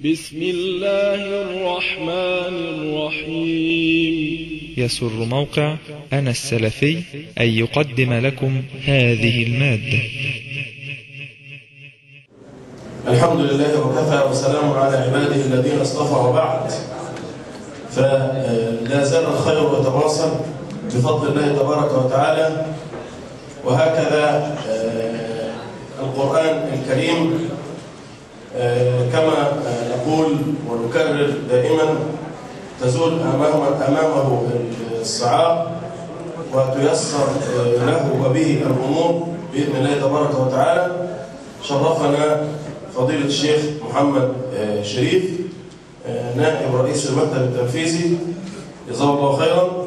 بسم الله الرحمن الرحيم يسر موقع أنا السلفي أن يقدم لكم هذه المادة الحمد لله وكفى وسلام على عباده الذين اصطفى وبعد فلا زال الخير يتواصل بفضل الله تبارك وتعالى وهكذا آه، القرآن الكريم آه، كما آه، نقول ونكرر دائما تزول أمامه, أمامه الصعاب وتيسر آه، له وبه الأمور بإذن الله تبارك وتعالى شرفنا فضيلة الشيخ محمد آه، شريف آه، نائب رئيس المكتب التنفيذي جزاه الله خيرا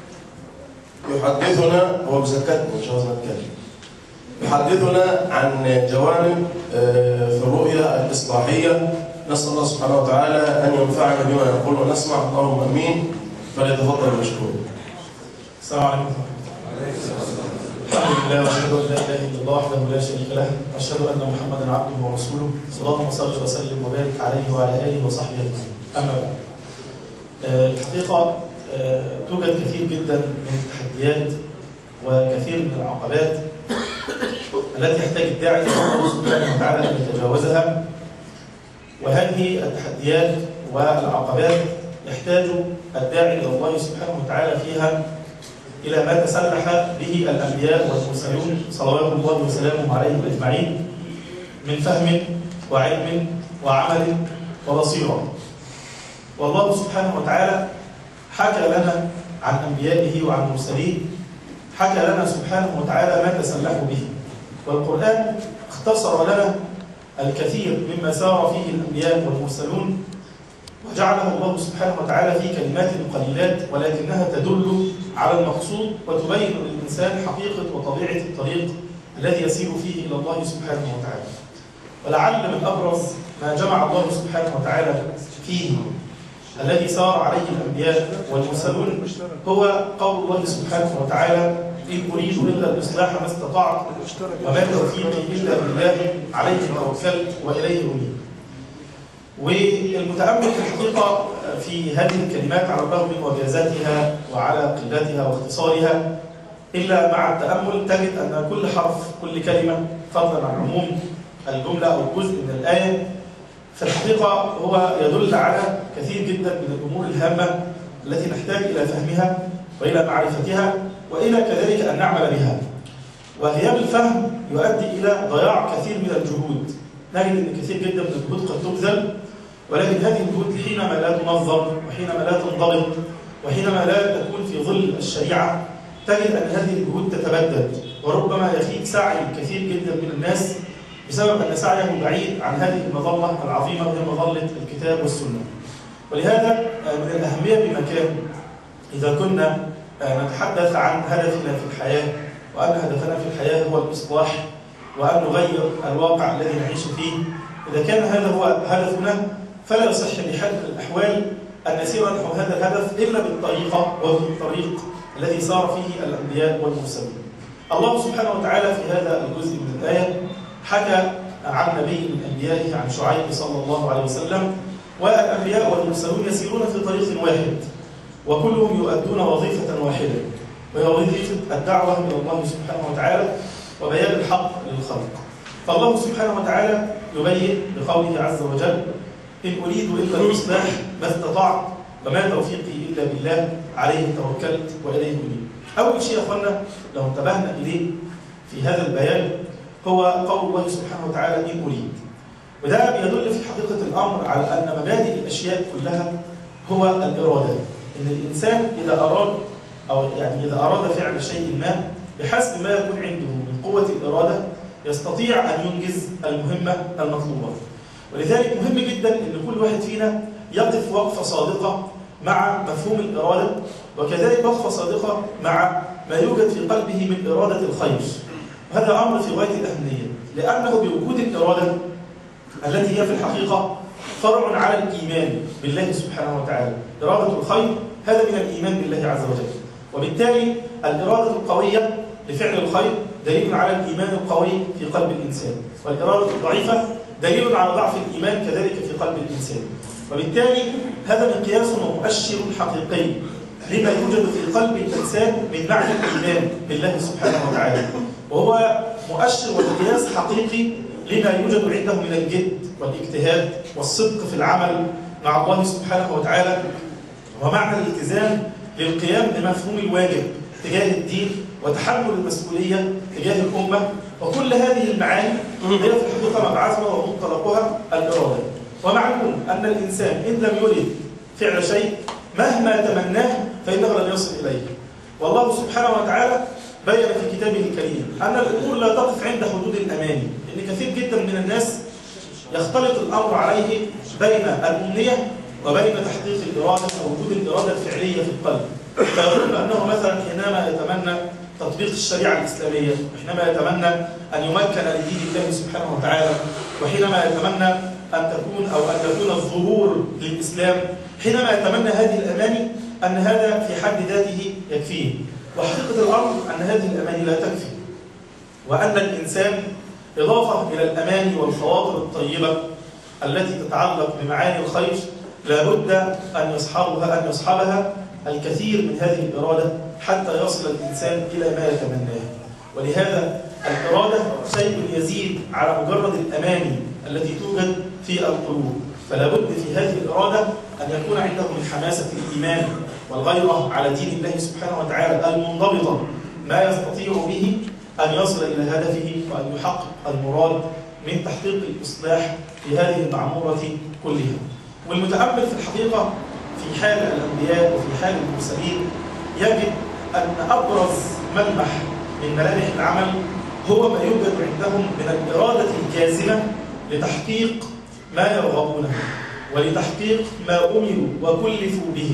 يحدثنا هو مزكتنا مش عاوز نتكلم يحدثنا عن جوانب آه، في الرؤية الإصلاحية نسأل الله سبحانه وتعالى أن ينفعنا بما نقول ونسمع اللهم أمين فليتفضل مشكور السلام عليكم الحمد لله واشهد ان لا اله الا الله وحده لا شريك له واشهد ان محمدا عبده ورسوله اللهم صل وسلم وبارك عليه وعلى اله وصحبه اجمعين اما بعد آه، الحقيقه آه، توجد كثير جدا من التحديات وكثير من العقبات التي يحتاج الداعي الى الله سبحانه وتعالى ان يتجاوزها وهذه التحديات والعقبات يحتاج الداعي الى الله سبحانه وتعالى فيها إلى ما تسلح به الأنبياء والمرسلون صلوات الله وسلامه عليهم أجمعين من فهم وعلم وعمل وبصيرة والله سبحانه وتعالى حكى لنا عن أنبيائه وعن مرسليه حكى لنا سبحانه وتعالى ما تسلحوا به والقرآن اختصر لنا الكثير مما سار فيه الأنبياء والمرسلون وجعله الله سبحانه وتعالى في كلمات قليلات ولكنها تدل على المقصود وتبين للإنسان حقيقة وطبيعة الطريق الذي يسير فيه إلى الله سبحانه وتعالى ولعل من أبرز ما جمع الله سبحانه وتعالى فيه الذي سار عليه الأنبياء والمرسلون هو قول الله سبحانه وتعالى إن أريد إلا الإصلاح ما استطعت وما توفيقي إلا بالله عليه توكلت وإليه أنيب والمتأمل في الحقيقة في هذه الكلمات على الرغم من وجازاتها وعلى قلتها واختصارها إلا مع التأمل تجد أن كل حرف كل كلمة فضلا عن عموم الجملة أو جزء من الآية في الحقيقة هو يدل على كثير جدا من الأمور الهامة التي نحتاج إلى فهمها وإلى معرفتها وإلى كذلك أن نعمل بها وغياب الفهم يؤدي إلى ضياع كثير من الجهود نجد أن كثير جدا من الجهود قد تبذل ولكن هذه الجهود حينما لا تنظم وحينما لا تنضبط وحينما لا تكون في ظل الشريعة تجد أن هذه الجهود تتبدد وربما يخيب سعي كثير جدا من الناس بسبب أن سعيه بعيد عن هذه المظلة العظيمة وهي مظلة الكتاب والسنة ولهذا من الأهمية بمكان إذا كنا نتحدث عن هدفنا في الحياة وأن هدفنا في الحياة هو الإصلاح وأن نغير الواقع الذي نعيش فيه إذا كان هذا هو هدفنا فلا يصح بحال من الأحوال أن نسير نحو هذا الهدف إلا بالطريقة وبالطريق الذي سار فيه الأنبياء والمرسلين. الله سبحانه وتعالى في هذا الجزء من الآية حكى عن نبي من أنبيائه عن شعيب صلى الله عليه وسلم والأنبياء والمرسلون يسيرون في طريق واحد وكلهم يؤدون وظيفة واحدة وهي وظيفة الدعوة إلى الله سبحانه وتعالى وبيان الحق للخلق. فالله سبحانه وتعالى يبين بقوله عز وجل إن أريد إلا الإصلاح ما استطعت وما توفيقي إلا بالله عليه توكلت وإليه أنيب. أول شيء يا أخوانا لو انتبهنا إليه في هذا البيان هو قول الله سبحانه وتعالى إن أريد. وده بيدل في حقيقة الأمر على أن مبادئ الأشياء كلها هو الإرادة. إن الإنسان إذا أراد أو يعني إذا أراد فعل شيء ما بحسب ما يكون عنده من قوة الإرادة يستطيع أن ينجز المهمة المطلوبة. ولذلك مهم جدا ان كل واحد فينا يقف وقفه صادقه مع مفهوم الاراده وكذلك وقفه صادقه مع ما يوجد في قلبه من اراده الخير. وهذا امر في غايه الاهميه لانه بوجود الاراده التي هي في الحقيقه فرع على الايمان بالله سبحانه وتعالى. اراده الخير هذا من الايمان بالله عز وجل. وبالتالي الاراده القويه لفعل الخير دليل على الايمان القوي في قلب الانسان. والاراده الضعيفه دليل على ضعف الإيمان كذلك في قلب الإنسان وبالتالي هذا مقياس ومؤشر حقيقي لما يوجد في قلب الإنسان من معنى الإيمان بالله سبحانه وتعالى وهو مؤشر ومقياس حقيقي لما يوجد عنده من الجد والاجتهاد والصدق في العمل مع الله سبحانه وتعالى ومعنى الالتزام للقيام بمفهوم الواجب تجاه الدين وتحمل المسؤولية تجاه الأمة وكل هذه المعاني هي في الحقيقة مبعثها ومنطلقها الإرادة ومعلوم أن الإنسان إن لم يرد فعل شيء مهما تمناه فإنه لن يصل إليه والله سبحانه وتعالى بين في كتابه الكريم أن الأمور لا تقف عند حدود الأماني إن كثير جدا من الناس يختلط الأمر عليه بين الأمنية وبين تحقيق الإرادة ووجود الإرادة الفعلية في القلب فيظن أنه مثلا حينما يتمنى تطبيق الشريعة الإسلامية وحينما يتمنى أن يمكن لدين الله سبحانه وتعالى وحينما يتمنى أن تكون أو أن يكون الظهور للإسلام حينما يتمنى هذه الأماني أن هذا في حد ذاته يكفيه وحقيقة الأمر أن هذه الأماني لا تكفي وأن الإنسان إضافة إلى الأماني والخواطر الطيبة التي تتعلق بمعاني الخير لابد أن يصحبها أن يصحبها الكثير من هذه الإرادة حتى يصل الإنسان إلى ما يتمناه ولهذا الإرادة شيء يزيد على مجرد الأماني التي توجد في القلوب فلا بد في هذه الإرادة أن يكون عنده من حماسة الإيمان والغيرة على دين الله سبحانه وتعالى المنضبطة ما يستطيع به أن يصل إلى هدفه وأن يحقق المراد من تحقيق الإصلاح في هذه المعمورة كلها والمتأمل في الحقيقة في حال الأنبياء وفي حال المرسلين يجد أن أبرز ملمح من ملامح العمل هو ما يوجد عندهم من الإرادة الجازمة لتحقيق ما يرغبونه ولتحقيق ما أمروا وكلفوا به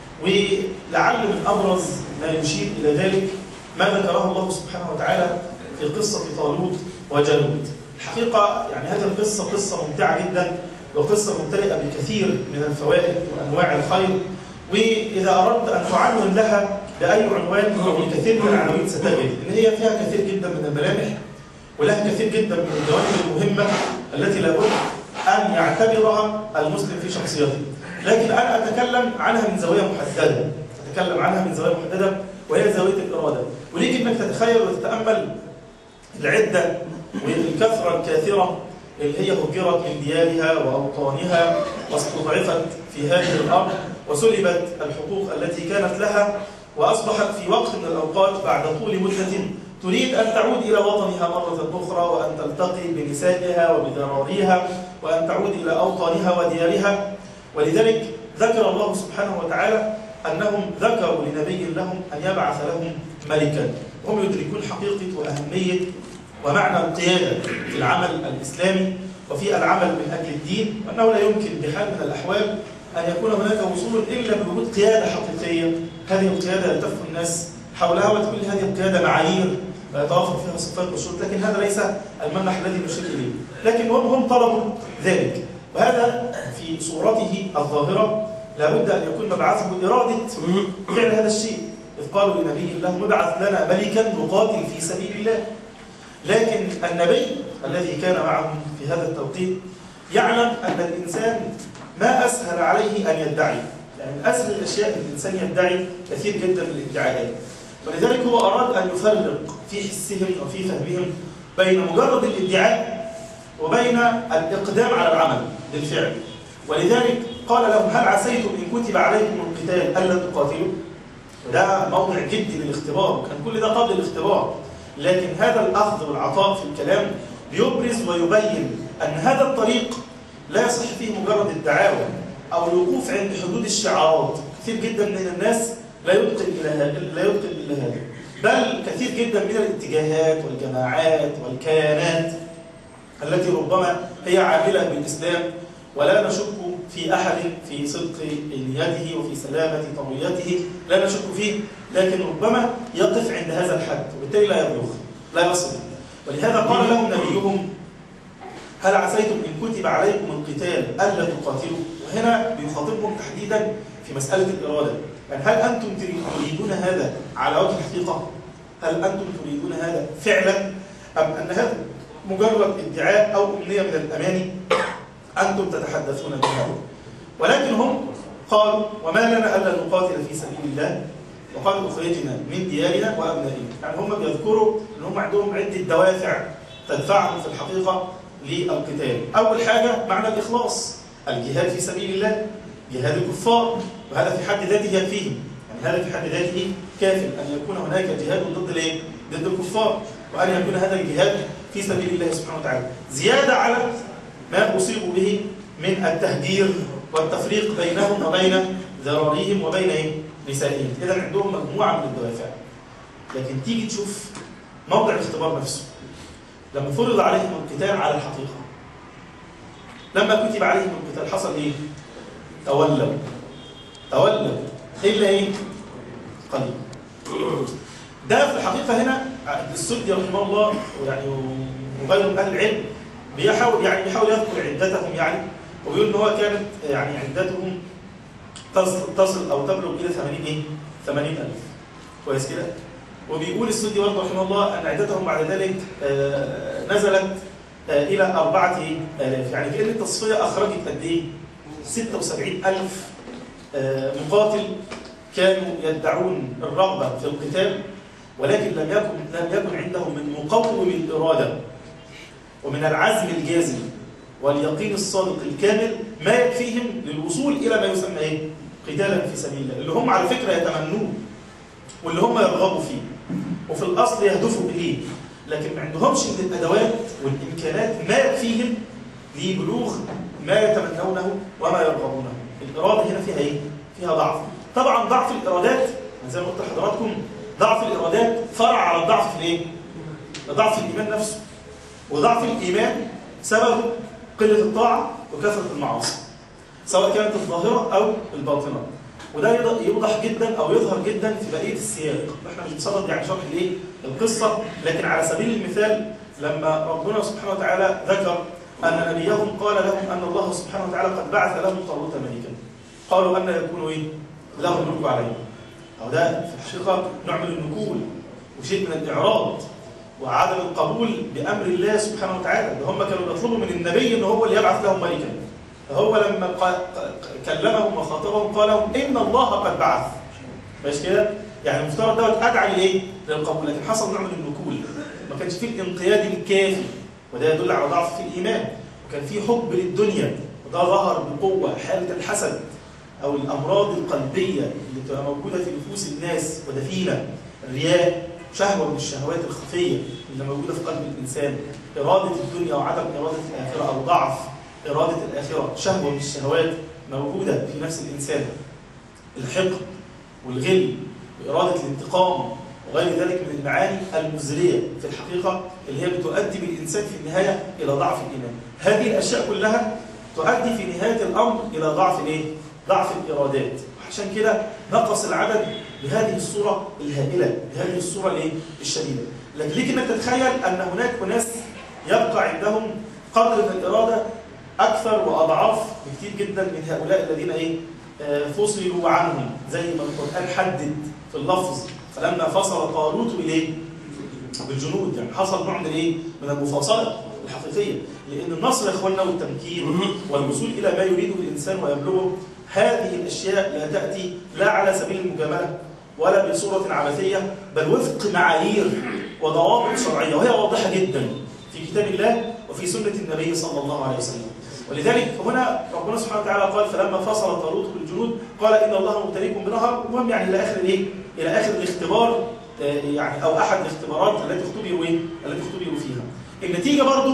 ولعل من أبرز ما يشير إلى ذلك ما ذكره الله سبحانه وتعالى في قصة طالوت وجالوت الحقيقة يعني هذه القصة قصة ممتعة جدا وقصة ممتلئة بكثير من الفوائد وأنواع الخير وإذا أردت أن تعنون لها بأي عنوان بكثير من العناوين ستجد إن هي فيها كثير جدا من الملامح ولها كثير جدا من الجوانب المهمة التي لابد أن يعتبرها المسلم في شخصيته لكن أنا أتكلم عنها من زاوية محددة أتكلم عنها من زاوية محددة وهي زاوية الإرادة وليك أنك تتخيل وتتأمل العدة والكثرة الكاثرة اللي هي هجرت من ديارها وأوطانها واستضعفت في هذه الأرض وسلبت الحقوق التي كانت لها وأصبحت في وقت من الأوقات بعد طول مدة تريد أن تعود إلى وطنها مرة أخرى وأن تلتقي بنسائها وبذراريها وأن تعود إلى أوطانها وديارها ولذلك ذكر الله سبحانه وتعالى أنهم ذكروا لنبي لهم أن يبعث لهم ملكا هم يدركون حقيقة وأهمية ومعنى القيادة في العمل الإسلامي وفي العمل من أجل الدين وأنه لا يمكن بحال من الأحوال أن يكون هناك وصول إلا بوجود قيادة حقيقية هذه القيادة يلتف الناس حولها وتكون هذه القيادة معايير ويتوافق فيها صفات وشروط لكن هذا ليس المنح الذي نشير إليه لكن هم هم طلبوا ذلك وهذا في صورته الظاهرة لابد أن يكون مبعثه إرادة فعل هذا الشيء إذ قالوا لنبي الله ابعث لنا ملكا نقاتل في سبيل الله لكن النبي الذي كان معهم في هذا التوقيت يعلم أن الإنسان ما أسهل عليه أن يدعي يعني من أسهل الأشياء أن الإنسان يدعي كثير جدا من الادعاءات ولذلك هو أراد أن يفرق في حسهم وفي فهمهم بين مجرد الادعاء وبين الإقدام على العمل بالفعل ولذلك قال لهم هل عسيتم إن كتب عليكم القتال ألا تقاتلوا وده موضع جدي للاختبار كان كل ده قبل الاختبار لكن هذا الأخذ والعطاء في الكلام بيبرز ويبين أن هذا الطريق لا يصح فيه مجرد الدعاوى أو الوقوف عند حدود الشعارات كثير جدا من الناس لا يتقن إلى هذا لا يتقن إلى هذا بل كثير جدا من الاتجاهات والجماعات والكيانات التي ربما هي عاملة بالإسلام ولا نشك في أحد في صدق نيته وفي سلامة طويته لا نشك فيه لكن ربما يقف عند هذا الحد وبالتالي لا يبلغ لا يصل ولهذا قال لهم نبيهم هل عسيتم إن كتب عليكم القتال ألا تقاتلوا وهنا بيخاطبهم تحديدا في مسألة الإرادة يعني هل أنتم تريدون هذا على وجه الحقيقة هل أنتم تريدون هذا فعلا أم أن هذا مجرد ادعاء او امنيه من الاماني انتم تتحدثون بها ولكن هم قالوا وما لنا الا نقاتل في سبيل الله وقد اخرجنا من ديارنا وابنائنا يعني هم بيذكروا ان هم عندهم عده دوافع تدفعهم في الحقيقه للقتال اول حاجه معنى الاخلاص الجهاد في سبيل الله جهاد الكفار وهذا في حد ذاته يكفيهم يعني هذا في حد ذاته كاف ان يكون هناك جهاد ضد الايه؟ ضد الكفار وان يكون هذا الجهاد في سبيل الله سبحانه وتعالى زياده على ما اصيبوا به من التهجير والتفريق بينهم وبين ذراريهم وبين إيه؟ نسائهم اذا عندهم مجموعه من الدوافع لكن تيجي تشوف موضع الاختبار نفسه لما فرض عليهم القتال على الحقيقه لما كتب عليهم القتال حصل ايه؟ تولوا تولوا الا ايه؟ قليل ده في الحقيقه هنا السدي رحمه الله يعني وغيره من اهل العلم بيحاول يعني بيحاول يذكر عدتهم يعني وبيقول ان هو كانت يعني عدتهم تصل, تصل او تبلغ الى 80 ايه؟ 80000 كويس كده؟ وبيقول السدي برضه رحمه الله ان عدتهم بعد ذلك آه نزلت آه الى أربعة آلاف يعني كأن التصفية أخرجت قد إيه؟ 76000 آه مقاتل كانوا يدعون الرغبة في القتال ولكن لم يكن لم يكن عندهم من مقوم الإرادة ومن العزم الجازم واليقين الصادق الكامل ما يكفيهم للوصول إلى ما يسمى إيه؟ قتالا في سبيل الله اللي هم على فكرة يتمنوه واللي هم يرغبوا فيه وفي الأصل يهدفوا إليه لكن ما عندهمش من الأدوات والإمكانات ما يكفيهم لبلوغ ما يتمنونه وما يرغبونه الإرادة هنا فيها إيه؟ فيها ضعف طبعا ضعف الإرادات زي ما قلت لحضراتكم ضعف الإرادات فرع على الضعف في الإيه؟ ضعف الإيمان نفسه وضعف الإيمان سببه قلة الطاعة وكثرة المعاصي سواء كانت الظاهرة أو الباطنة وده يوضح جدا أو يظهر جدا في بقية السياق احنا مش بصدد يعني شرح الايه القصة لكن على سبيل المثال لما ربنا سبحانه وتعالى ذكر أن نبيهم قال لهم أن الله سبحانه وتعالى قد بعث لهم طالوت ملكا قالوا أن يكون إيه؟ له الملك عليهم أو ده في الحقيقة نوع من النكول وشيء من الإعراض وعدم القبول بأمر الله سبحانه وتعالى ده هم كانوا بيطلبوا من النبي أن هو اللي يبعث لهم ملكا فهو لما كلمهم وخاطبهم قال لهم إن الله قد بعث مش كده؟ يعني المفترض دوت أدعى لإيه؟ للقبول لكن حصل نوع من النكول ما كانش فيه الانقياد الكافي وده يدل على ضعف في الإيمان وكان فيه حب للدنيا وده ظهر بقوة حالة الحسد أو الأمراض القلبية اللي بتبقى موجودة في نفوس الناس ودفينة الرياء شهوة من الشهوات الخفية اللي موجودة في قلب الإنسان إرادة الدنيا وعدم إرادة الآخرة أو ضعف إرادة الآخرة شهوة من الشهوات موجودة في نفس الإنسان الحقد والغل وإرادة الانتقام وغير ذلك من المعاني المزرية في الحقيقة اللي هي بتؤدي بالإنسان في النهاية إلى ضعف الإيمان هذه الأشياء كلها تؤدي في نهاية الأمر إلى ضعف الإيه؟ ضعف الإرادات عشان كده نقص العدد بهذه الصورة الهائلة بهذه الصورة الايه؟ الشديدة لكن ليك انك تتخيل ان هناك اناس يبقى عندهم قدر من الإرادة أكثر وأضعاف بكثير جدا من هؤلاء الذين إيه فصلوا عنهم زي ما القرآن حدد في اللفظ فلما فصل طالوت بالإيه؟ بالجنود يعني حصل نوع من الإيه؟ من المفاصلة الحقيقية لأن النصر يا إخواننا والتمكين والوصول إلى ما يريده الإنسان ويبلغه هذه الأشياء لا تأتي لا على سبيل المجاملة ولا بصورة عبثية بل وفق معايير وضوابط شرعية وهي واضحة جدا في كتاب الله وفي سنة النبي صلى الله عليه وسلم ولذلك هنا ربنا سبحانه وتعالى قال فلما فصل طالوت بالجنود قال إن الله مبتليكم بنهر المهم يعني إلى آخر الإيه؟ إلى آخر الاختبار يعني أو أحد الاختبارات التي اختبروا إيه؟ التي اختبروا فيها النتيجة برضو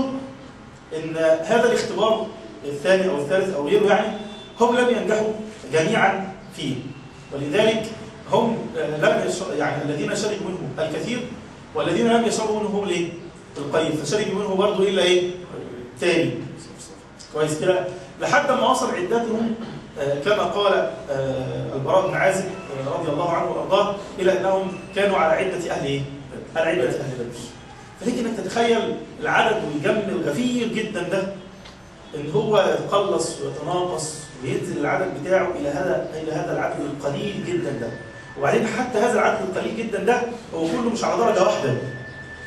إن هذا الاختبار الثاني أو الثالث أو غيره يعني هم لم ينجحوا جميعا فيه ولذلك هم لم يعني الذين شربوا منه الكثير والذين لم يشربوا منه هم الايه؟ القليل فشربوا منه برضه الا ايه؟ تاني كويس كده لحد ما وصل عدتهم كما قال البراء بن عازب رضي الله عنه وارضاه الى انهم كانوا على عده اهل ايه؟ على عده اهل بدر فليك انك تتخيل العدد والجم الغفير جدا ده ان هو يتقلص ويتناقص وينزل العدد بتاعه الى هذا الى هذا العدد القليل جدا ده وبعدين حتى هذا العدد القليل جدا ده هو كله مش على درجه واحده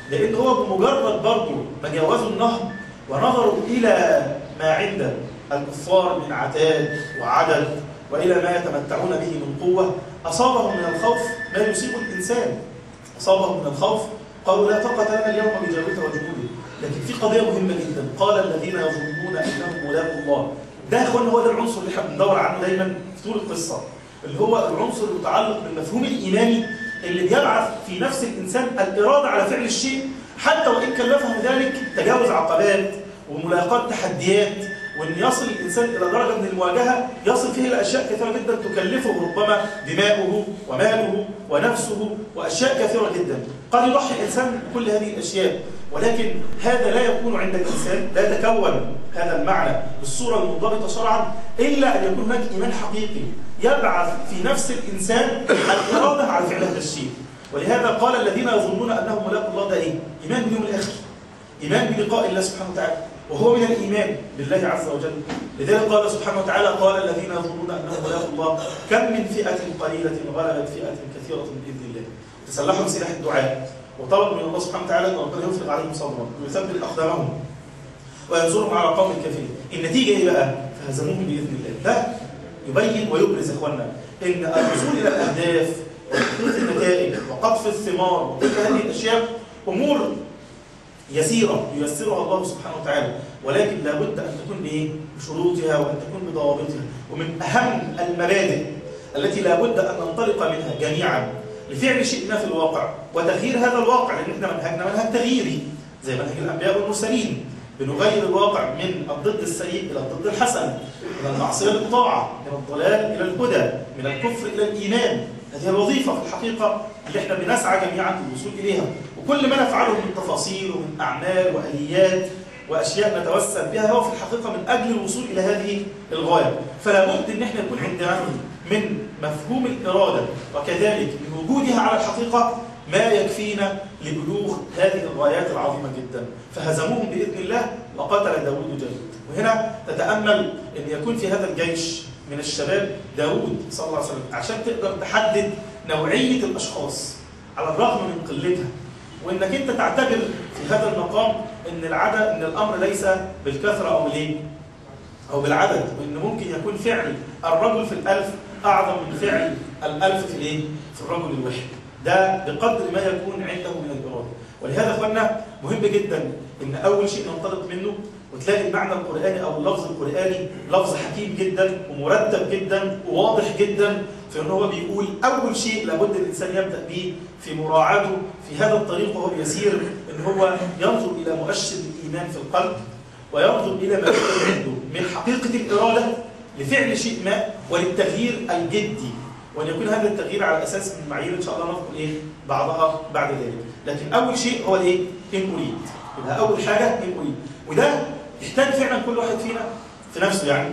لان هو بمجرد برضه ما جاوزوا النهر ونظروا الى ما عند الكفار من عتاد وعدد والى ما يتمتعون به من قوه اصابهم من الخوف ما يصيب الانسان اصابهم من الخوف قالوا لا طاقه لنا اليوم بجالوت وجنوده لكن في قضيه مهمه جدا قال الذين يظنون انهم ملاقوا الله ده يا اخوانا هو ده العنصر اللي احنا بندور عنه دايما في طول القصه اللي هو العنصر المتعلق بالمفهوم الايماني اللي بيبعث في نفس الانسان الاراده على فعل الشيء حتى وان كلفه ذلك تجاوز عقبات وملاقاه تحديات وان يصل الانسان الى درجه من المواجهه يصل فيه الاشياء كثيره جدا تكلفه ربما دماؤه وماله ونفسه واشياء كثيره جدا قد يضحي الانسان بكل هذه الاشياء ولكن هذا لا يكون عند الانسان لا يتكون هذا المعنى بالصوره المنضبطه شرعا الا ان يكون هناك ايمان حقيقي يبعث في نفس الانسان الاراده على فعل هذا الشيء ولهذا قال الذين يظنون انهم ملاقوا الله ده ايه؟ ايمان باليوم الاخر ايمان بلقاء الله سبحانه وتعالى وهو من الايمان بالله عز وجل لذلك قال سبحانه وتعالى قال الذين يظنون انهم ملاقوا الله كم من فئه قليله غلبت فئه كثيره باذن الله تسلحوا بسلاح الدعاء وطلبوا من الله سبحانه وتعالى ان ربنا يفرغ عليهم صبرا ويثبت اقدامهم وينصرهم على قوم الكافرين النتيجه ايه بقى؟ فهزموهم باذن الله ده يبين ويبرز اخواننا ان الوصول الى الاهداف وتحقيق النتائج وقطف الثمار وكل هذه الاشياء امور يسيره ييسرها الله سبحانه وتعالى ولكن لابد ان تكون بايه؟ بشروطها وان تكون بضوابطها ومن اهم المبادئ التي لابد ان ننطلق منها جميعا لفعل شيء ما في الواقع وتغيير هذا الواقع لان احنا منهجنا منهج تغييري زي منهج الانبياء والمرسلين بنغير الواقع من الضد السيء الى الضد الحسن من المعصيه للطاعه من الضلال الى الهدى من الكفر الى الايمان هذه الوظيفه في الحقيقه اللي احنا بنسعى جميعا للوصول اليها وكل ما نفعله من تفاصيل ومن اعمال واليات واشياء نتوسل بها هو في الحقيقه من اجل الوصول الى هذه الغايه فلا بد ان احنا يكون عندنا من مفهوم الاراده وكذلك من وجودها على الحقيقه ما يكفينا لبلوغ هذه الغايات العظيمه جدا فهزموهم باذن الله وقتل داوود جالوت وهنا تتامل ان يكون في هذا الجيش من الشباب داوود صلى الله عليه وسلم عشان تقدر تحدد نوعيه الاشخاص على الرغم من قلتها وانك انت تعتبر في هذا المقام ان العدد ان الامر ليس بالكثره او بالايه؟ او بالعدد وان ممكن يكون فعل الرجل في الالف اعظم من فعل الالف في الايه؟ في الرجل الواحد. ده بقدر ما يكون عنده من الاراده. ولهذا اخوانا مهم جدا ان اول شيء ننطلق منه وتلاقي المعنى القراني او اللفظ القراني لفظ حكيم جدا ومرتب جدا وواضح جدا في ان هو بيقول اول شيء لابد الانسان يبدا به في مراعاته في هذا الطريق وهو بيسير ان هو ينظر الى مؤشر الايمان في القلب وينظر الى ما يكون عنده من حقيقه الاراده لفعل شيء ما وللتغيير الجدي وان يكون هذا التغيير على اساس من معايير ان شاء الله نذكر ايه بعضها بعد ذلك لكن اول شيء هو الايه ان اريد يبقى اول حاجه ان اريد وده يحتاج فعلا كل واحد فينا في نفسه يعني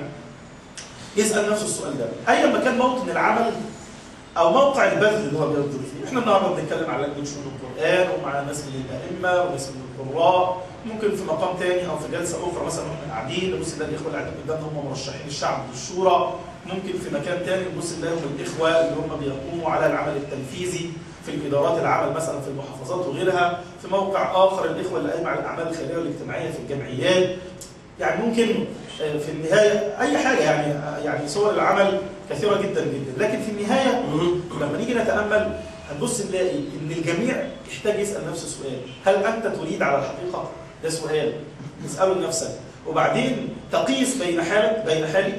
يسال نفسه السؤال ده ايا ما كان موطن العمل او موقع البذل اللي هو بيبذل فيه احنا النهارده بنتكلم على شؤون القران ومع ناس من الائمه وناس من القراء ممكن في مقام تاني او في جلسه اخرى مثلا واحنا قاعدين نبص نلاقي الاخوه اللي قاعدين قدامنا هم مرشحين الشعب للشورى ممكن في مكان تاني نبص نلاقيهم الاخوه اللي هم بيقوموا على العمل التنفيذي في الادارات العمل مثلا في المحافظات وغيرها في موقع اخر الاخوه اللي قايمه على الاعمال الخيريه والاجتماعيه في الجمعيات يعني ممكن في النهايه اي حاجه يعني يعني صور العمل كثيره جدا جدا لكن في النهايه لما نيجي نتامل هنبص نلاقي ان الجميع يحتاج يسال نفسه سؤال هل انت تريد على الحقيقه؟ ده سؤال تساله لنفسك وبعدين تقيس بين حالك بين حالك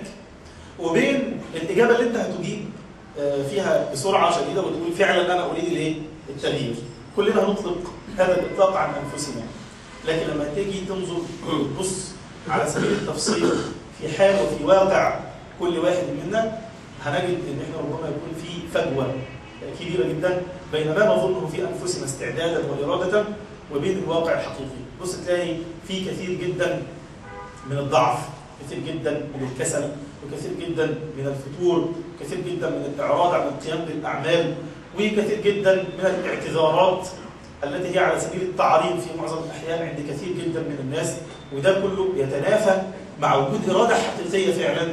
وبين الاجابه اللي انت هتجيب فيها بسرعه شديده وتقول فعلا انا اريد الايه؟ التغيير. كلنا هنطلق هذا الاطلاق عن انفسنا. لكن لما تيجي تنظر وتبص على سبيل التفصيل في حال وفي واقع كل واحد منا هنجد ان احنا ربما يكون في فجوه كبيره جدا بين ما نظنه في انفسنا استعدادا واراده وبين الواقع الحقيقي. بص تلاقي في كثير جدا من الضعف، كثير جدا من الكسل، وكثير جدا من الفتور، كثير جدا من الاعراض عن القيام بالاعمال، وكثير جدا من الاعتذارات التي هي على سبيل التعريض في معظم الاحيان عند كثير جدا من الناس وده كله يتنافى مع وجود اراده حقيقيه فعلا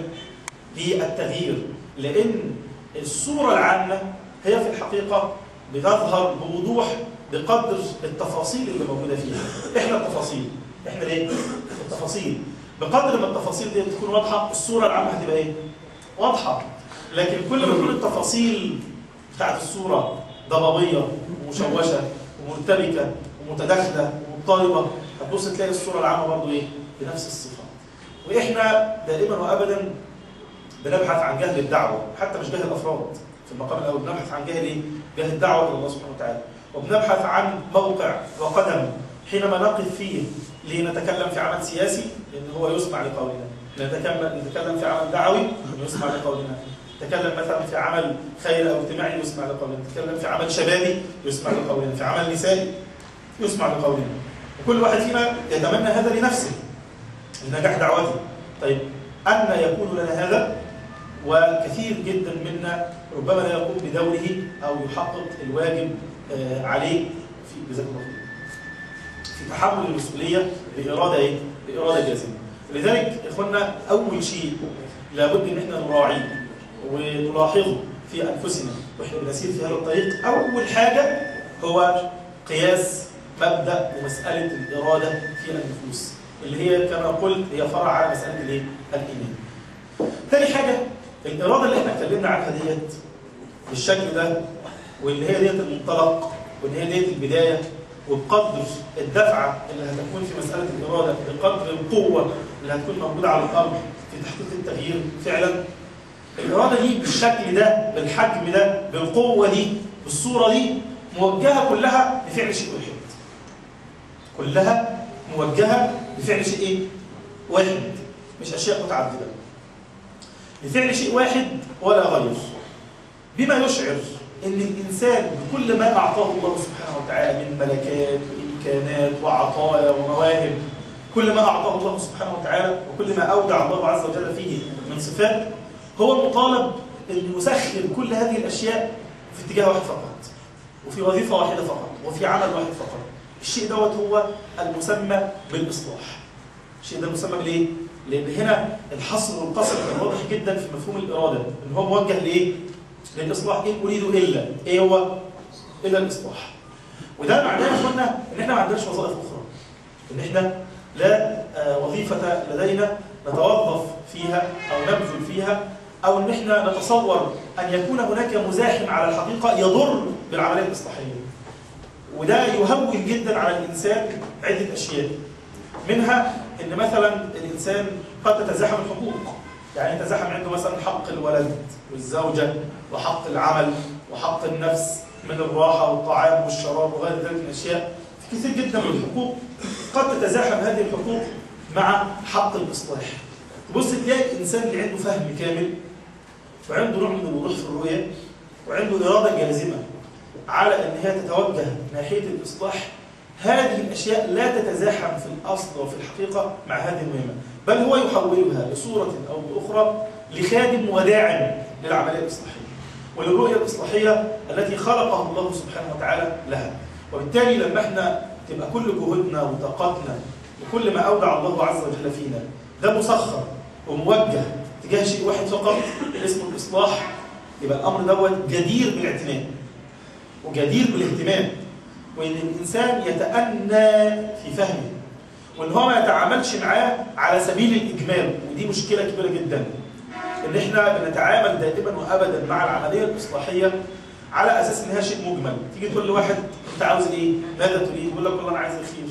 للتغيير لان الصوره العامه هي في الحقيقه بتظهر بوضوح بقدر التفاصيل اللي موجوده فيها احنا التفاصيل احنا ليه التفاصيل بقدر ما التفاصيل دي تكون واضحه الصوره العامه هتبقى ايه واضحه لكن كل ما تكون التفاصيل بتاعت الصوره ضبابيه ومشوشه ومرتبكه ومتداخله ومضطربه هتبص تلاقي الصوره العامه برضو ايه بنفس الصفه واحنا دائما وابدا بنبحث عن جهل الدعوه حتى مش جهل الافراد في المقام الاول بنبحث عن جهل ايه؟ جهل الدعوه الى الله سبحانه وتعالى وبنبحث عن موقع وقدم حينما نقف فيه لنتكلم في عمل سياسي لان هو يسمع لقولنا نتكلم نتكلم في عمل دعوي يسمع لقولنا نتكلم مثلا في عمل خيري او اجتماعي يسمع لقولنا نتكلم في عمل شبابي يسمع لقولنا في عمل نسائي يسمع لقولنا وكل واحد فينا يتمنى هذا لنفسه لنجاح دعوته طيب أن يكون لنا هذا وكثير جدا منا ربما لا يقوم بدوره أو يحقق الواجب آه، عليه في جزاكم الله خير. في تحمل المسؤولية بإرادة إيه؟ بإرادة جازمة لذلك إخواننا أول شيء لابد إن إحنا نراعيه ونلاحظه في أنفسنا وإحنا بنسير في هذا الطريق أول حاجة هو قياس مبدأ ومسألة الإرادة في النفوس اللي هي كما قلت هي فرع على مسألة الإيه؟ الإيمان. تاني حاجة الإرادة اللي احنا اتكلمنا عنها ديت بالشكل ده واللي هي ديت المنطلق واللي هي ديت البداية وبقدر الدفعة اللي هتكون في مسألة الإرادة بقدر القوة اللي هتكون موجودة على الأرض في تحقيق التغيير فعلا الإرادة دي بالشكل ده بالحجم ده بالقوة دي بالصورة دي موجهة كلها لفعل شيء واحد كلها موجهة لفعل شيء ايه؟ واحد مش أشياء متعددة لفعل شيء واحد ولا غير بما يشعر ان الانسان بكل ما اعطاه الله سبحانه وتعالى من ملكات وامكانات وعطايا ومواهب كل ما اعطاه الله سبحانه وتعالى وكل ما اودع الله عز وجل فيه من صفات هو مطالب ان يسخر كل هذه الاشياء في اتجاه واحد فقط وفي وظيفه واحده فقط وفي عمل واحد فقط الشيء دوت هو المسمى بالاصلاح الشيء ده مسمى بالايه؟ لان هنا الحصر والقصر كان واضح جدا في مفهوم الاراده ان هو موجه لايه؟ للاصلاح ان اريد الا ايه هو؟ الا الاصلاح وده معناه يا اخوانا ان احنا ما عندناش وظائف اخرى ان احنا لا آه، وظيفه لدينا نتوظف فيها او نبذل فيها او ان احنا نتصور ان يكون هناك مزاحم على الحقيقه يضر بالعمليه الاصلاحيه وده يهون جدا على الانسان عده اشياء منها ان مثلا الانسان قد تتزاحم الحقوق يعني يتزاحم عنده مثلا حق الولد والزوجه وحق العمل وحق النفس من الراحه والطعام والشراب وغير ذلك من الاشياء في كثير جدا من الحقوق قد تتزاحم هذه الحقوق مع حق الاصلاح تبص تلاقي الانسان اللي عنده فهم كامل وعنده نوع من الوضوح في الرؤيه وعنده اراده جازمه على ان هي تتوجه ناحيه الاصلاح هذه الاشياء لا تتزاحم في الاصل وفي الحقيقه مع هذه المهمه بل هو يحولها بصوره او باخرى لخادم وداعم للعمليه الاصلاحيه وللرؤيه الاصلاحيه التي خلقها الله سبحانه وتعالى لها وبالتالي لما احنا تبقى كل جهودنا وطاقتنا وكل ما اودع الله عز وجل فينا ده مسخر وموجه تجاه شيء واحد فقط اسمه الاصلاح يبقى الامر دوت جدير بالاعتناء وجدير بالاهتمام وان الانسان يتأنى في فهمه وان هو ما يتعاملش معاه على سبيل الاجمال ودي مشكله كبيره جدا ان احنا بنتعامل دائما وابدا مع العمليه الاصلاحيه على اساس انها شيء مجمل تيجي تقول لواحد انت عاوز ايه ماذا تريد يقول لك والله انا عايز الخير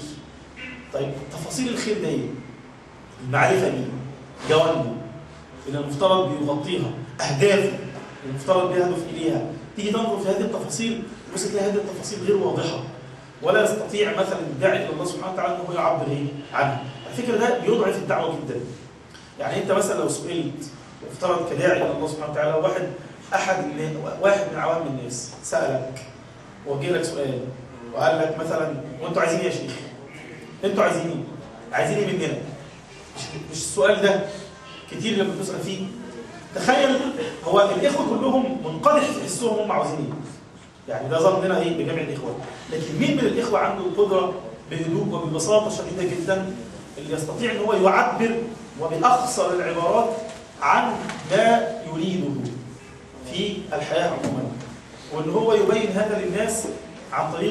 طيب تفاصيل الخير ده ايه المعرفه دي جوانبه اللي المفترض بيغطيها اهدافه اللي المفترض بيهدف اليها تيجي تنظر في هذه التفاصيل تبص تلاقي هذه التفاصيل غير واضحه ولا يستطيع مثلا الداعي الى الله سبحانه وتعالى ان هو يعبر ايه عنها الفكر ده بيضعف الدعوه جدا يعني انت مثلا لو سئلت وافترض كداعي الى الله سبحانه وتعالى واحد احد اللي واحد من عوام الناس سالك وجه لك سؤال وقال لك مثلا وانتوا عايزين ايه يا شيخ؟ انتوا عايزين ايه؟ عايزين ايه مننا؟ مش, مش السؤال ده كتير لما بتسال فيه تخيل هو الاخوه كلهم منقدح في حسهم هم عاوزين ايه؟ يعني ده ظننا ايه بجميع الاخوه لكن مين من الاخوه عنده القدره بهدوء وببساطه شديده جدا اللي يستطيع ان هو يعبر وباخصر العبارات عن ما يريده في الحياه عموما وان هو يبين هذا للناس عن طريق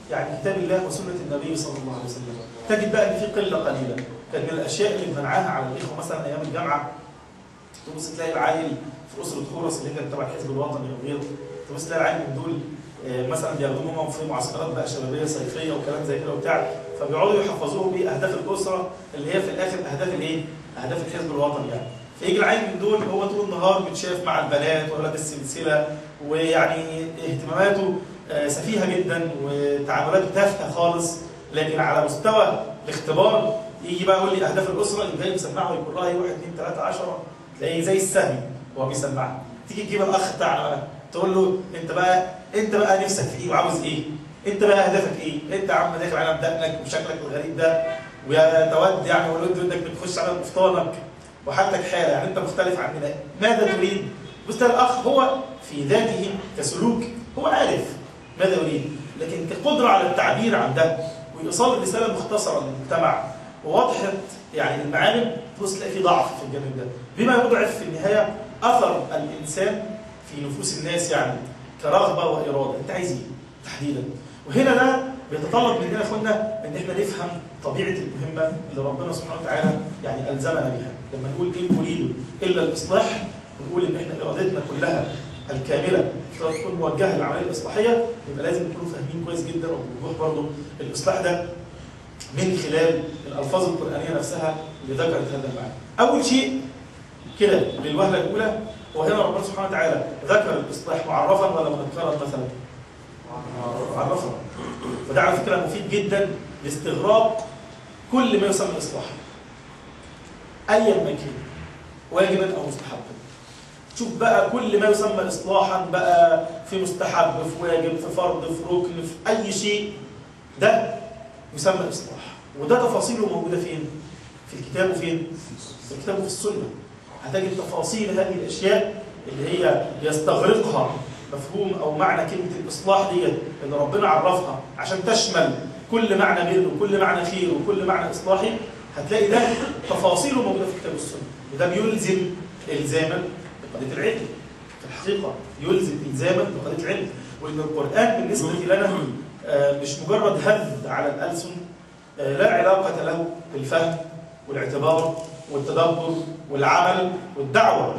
يعني كتاب الله وسنه النبي صلى الله عليه وسلم تجد بقى ان في قله قليله كان من الاشياء اللي بنعاها على الاخوه مثلا ايام الجامعه تبص تلاقي العيل في اسره خورس اللي هي تبع الحزب الوطني وغيره تبص تلاقي العيل من دول آه، مثلا بياخدوهم في معسكرات بقى شبابيه صيفيه وكلام زي كده وبتاع فبيقعدوا يحفظوهم ايه اهداف الاسره اللي هي في الاخر اهداف الايه؟ اهداف الحزب الوطني يعني فيجي العيل من دول هو طول النهار متشاف مع البنات ولابس سلسله ويعني اهتماماته آه، سفيهه جدا وتعاملاته تافهه خالص لكن على مستوى الاختبار يجي بقى يقول لي اهداف الاسره اللي جاي مسمعه يقول لها 1 2 3 10 تلاقيه زي السهم وهو بيسمعها تيجي تجيب الاخ بتاعنا بقى تقول له انت بقى انت بقى نفسك في ايه وعاوز ايه؟ انت بقى اهدافك ايه؟ انت يا عم داخل على بدقنك وشكلك الغريب ده ويا تود يعني ولد انك بتخش على بفطانك وحالتك حاله يعني انت مختلف عننا ماذا تريد؟ بص الاخ هو في ذاته كسلوك هو عارف ماذا يريد لكن كقدره على التعبير عن ده وايصال الرساله مختصره للمجتمع ووضحت يعني المعالم تبص تلاقي في ضعف في الجانب ده بما يضعف في النهايه اثر الانسان في نفوس الناس يعني كرغبه واراده انت عايز ايه تحديدا وهنا ده بيتطلب مننا يا اخوانا ان احنا نفهم طبيعه المهمه اللي ربنا سبحانه وتعالى يعني الزمنا بها لما نقول ان اريد الا الاصلاح ونقول ان احنا ارادتنا كلها الكامله تكون موجهه للعمليه الاصلاحيه يبقى لازم نكونوا فاهمين كويس جدا وبوضوح برضه الاصلاح ده من خلال الالفاظ القرانيه نفسها اللي ذكرت هذا المعنى. اول شيء كده للوهله الاولى وهنا ربنا سبحانه وتعالى ذكر الاصلاح معرفا ولا منكرا مثلا؟ معرفا. وده على فكره مفيد جدا لاستغراق كل ما يسمى اصلاحا. ايا ما كان واجبا او مستحبا. شوف بقى كل ما يسمى اصلاحا بقى في مستحب في واجب في فرض في ركن في اي شيء ده يسمى اصلاح وده تفاصيله موجوده فين؟ في الكتاب وفين؟ في الكتاب وفي السنه هتجد تفاصيل هذه الاشياء اللي هي يستغرقها مفهوم او معنى كلمه الاصلاح ديت اللي ربنا عرفها عشان تشمل كل معنى بر وكل معنى خير وكل معنى اصلاحي هتلاقي ده تفاصيله موجوده في الكتاب والسنه وده بيلزم الزاما بقضيه العلم في الحقيقه يلزم الزاما بقضيه العلم وان القران بالنسبه لنا آه، مش مجرد هذ على الألسن آه، لا علاقة له بالفهم والاعتبار والتدبر والعمل والدعوة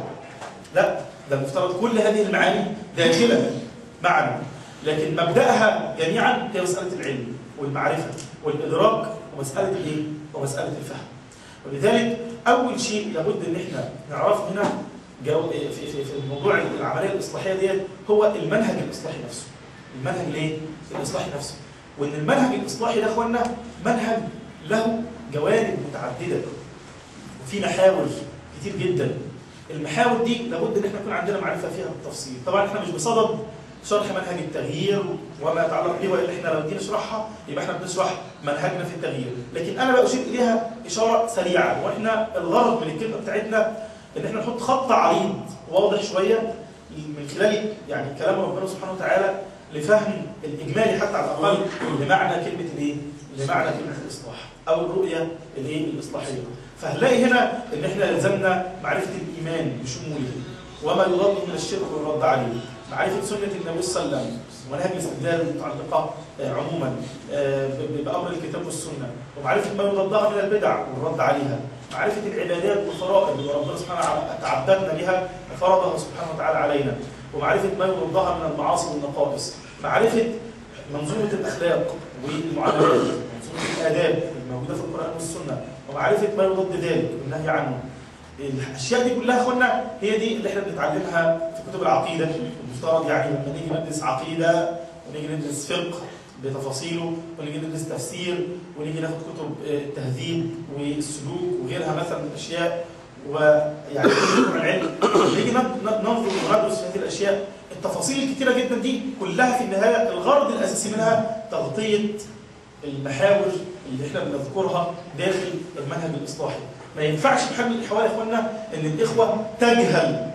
لا ده المفترض كل هذه المعاني داخلة معا لكن مبدأها جميعا هي مسألة العلم والمعرفة والإدراك ومسألة الإيه؟ ومسألة الفهم ولذلك أول شيء لابد إن إحنا نعرفه هنا جو- في في في موضوع العملية الإصلاحية ديت هو المنهج الإصلاحي نفسه المنهج ليه؟ الإصلاحي نفسه وإن المنهج الإصلاحي ده يا إخوانا منهج له جوانب متعددة وفي محاور كتير جدا المحاور دي لابد ان احنا يكون عندنا معرفه فيها بالتفصيل طبعا احنا مش بصدد شرح منهج التغيير وما يتعلق به والا احنا لو دي نشرحها يبقى احنا بنشرح منهجنا في التغيير لكن انا بشير اليها اشاره سريعه واحنا الغرض من الكلمه بتاعتنا ان احنا نحط خط عريض واضح شويه من خلال يعني كلام ربنا سبحانه وتعالى لفهم الاجمالي حتى على الاقل لمعنى كلمه الايه؟ لمعنى كلمه الاصلاح او الرؤيه الايه؟ الاصلاحيه. فهنلاقي هنا ان احنا لزمنا معرفه الايمان بشموله وما يضاد من الشرك ويرد عليه. معرفه سنه النبي صلى الله عليه وسلم ومنهج الاستدلال المتعلقه آه، عموما آه، ب- ب- بامر الكتاب والسنه ومعرفه ما يضادها من البدع والرد عليها. معرفه العبادات والفرائض اللي ربنا سبحانه وتعالى تعبدنا بها وفرضها سبحانه وتعالى علينا. ومعرفة ما يضادها من المعاصي والنقائص معرفة منظومة الأخلاق والمعاملات منظومة الآداب الموجودة في القرآن والسنة ومعرفة ما يضاد ذلك والنهي عنه الأشياء دي كلها يا اخوانا هي دي اللي احنا بنتعلمها في كتب العقيدة المفترض يعني لما نيجي ندرس عقيدة ونيجي ندرس فقه بتفاصيله ونيجي ندرس تفسير ونيجي ناخد كتب آه، التهذيب والسلوك وغيرها مثلا من الاشياء ويعني نوع العلم نيجي ن- ن- ننظر وندرس في هذه الاشياء التفاصيل الكتيره جدا دي كلها في النهايه الغرض الاساسي منها تغطيه المحاور اللي احنا بنذكرها داخل المنهج الاصلاحي ما ينفعش بحال من الاحوال يا اخوانا ان الاخوه تجهل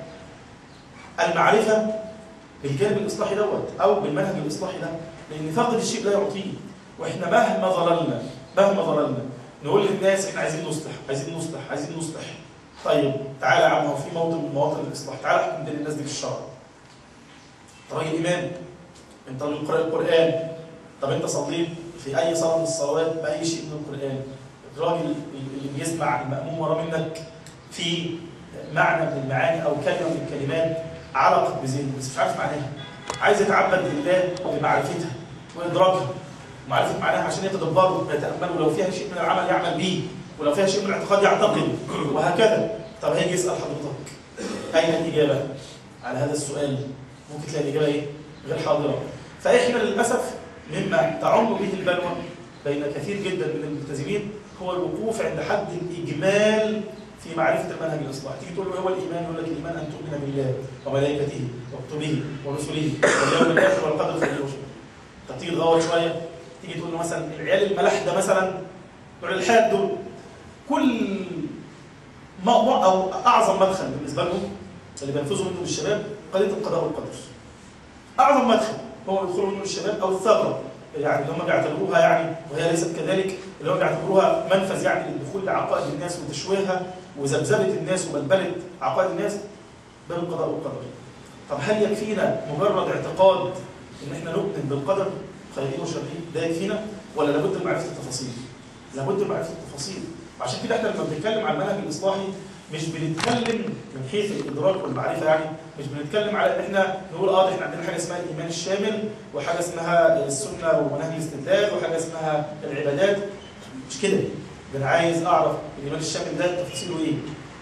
المعرفه بالجانب الاصلاحي دوت او بالمنهج الاصلاحي ده لان فاقد الشيء لا يعطيه واحنا مهما ظللنا مهما ظللنا نقول للناس احنا عايزين نصلح عايزين نصلح عايزين نصلح طيب تعالى يا عم هو في موطن من مواطن الاصلاح تعالى احكم بين الناس دي بالشرع انت راجل امام انت راجل قارئ القران طب انت صليت في اي صلاه من الصلوات باي شيء من القران الراجل اللي بيسمع الماموم ورا منك في معنى من المعاني او كلمه من الكلمات علقت بذهنه بس مش عارف معناها عايز يتعبد لله بمعرفتها وادراكها معرفه معناها عشان يتدبره ويتامله ولو فيها شيء من العمل يعمل به ولو فيها شيء من الاعتقاد يعتقد وهكذا طب هيجي يسال حضرتك اين الاجابه على هذا السؤال ممكن تلاقي الاجابه ايه غير حاضره فاحنا للاسف مما تعم به البلوى بين كثير جدا من الملتزمين هو الوقوف عند حد الاجمال في معرفه المنهج الاصلاحي تيجي تقول له هو الايمان يقول لك الايمان ان تؤمن بالله وملائكته وكتبه ورسله واليوم الاخر والقدر خيره وشره طب تيجي تغوط شويه تيجي تقول له مثلا العيال الملاحده مثلا بتوع الالحاد دول كل ما ما- او اعظم مدخل بالنسبه لهم اللي بينفذوا منه الشباب قضيه القضاء والقدر اعظم مدخل هو يدخلوا منه الشباب او الثغره يعني اللي هم بيعتبروها يعني وهي ليست كذلك اللي هم بيعتبروها منفذ يعني للدخول لعقائد الناس وتشويهها وذبذبه الناس وبلبله عقائد الناس باب القضاء والقدر. طب هل يكفينا مجرد اعتقاد ان احنا نؤمن بالقدر خيره وشره ده يكفينا ولا لابد من معرفه التفاصيل؟ لابد من معرفه التفاصيل عشان كده احنا لما بنتكلم عن المنهج الاصلاحي مش بنتكلم من حيث الادراك والمعرفه يعني مش بنتكلم على ان احنا نقول اه ده احنا عندنا حاجه اسمها الايمان الشامل وحاجه اسمها السنه ومنهج الاستدلال وحاجه اسمها العبادات مش كده ده انا عايز اعرف الايمان الشامل ده تفاصيله ايه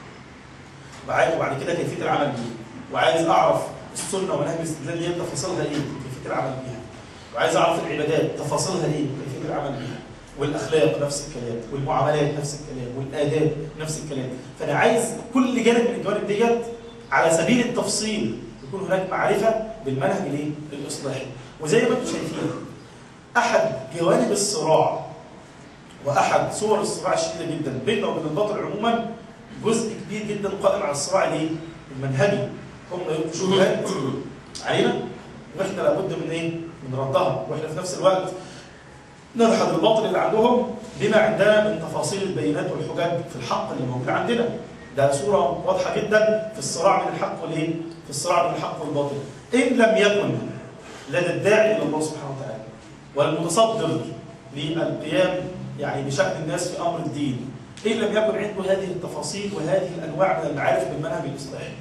وعايز وبعد كده كيفيه العمل بيه وعايز اعرف السنه ومنهج الاستدلال دي تفاصيلها ايه كيفيه العمل بيها وعايز اعرف العبادات تفاصيلها ايه كيفيه العمل بيها والاخلاق نفس الكلام والمعاملات نفس الكلام والاداب نفس الكلام فانا عايز كل جانب من الجوانب ديت على سبيل التفصيل يكون هناك معرفه بالمنهج الايه الاصلاحي وزي ما انتم شايفين احد جوانب الصراع واحد صور الصراع الشديده جدا بيننا وبين الباطل عموما جزء كبير جدا قائم على الصراع الايه المنهجي هم يلقوا شبهات علينا واحنا لابد من ايه من ردها واحنا في نفس الوقت نلحظ الباطل اللي عندهم بما عندنا من تفاصيل البينات والحجج في الحق اللي موجود عندنا ده صورة واضحة جدا في الصراع بين الحق والايه؟ في الصراع بين الحق والباطل. إن لم يكن لدى الداعي إلى الله سبحانه وتعالى والمتصدر للقيام يعني بشأن الناس في أمر الدين إن لم يكن عنده هذه التفاصيل وهذه الأنواع من المعارف بالمنهج الإصلاحي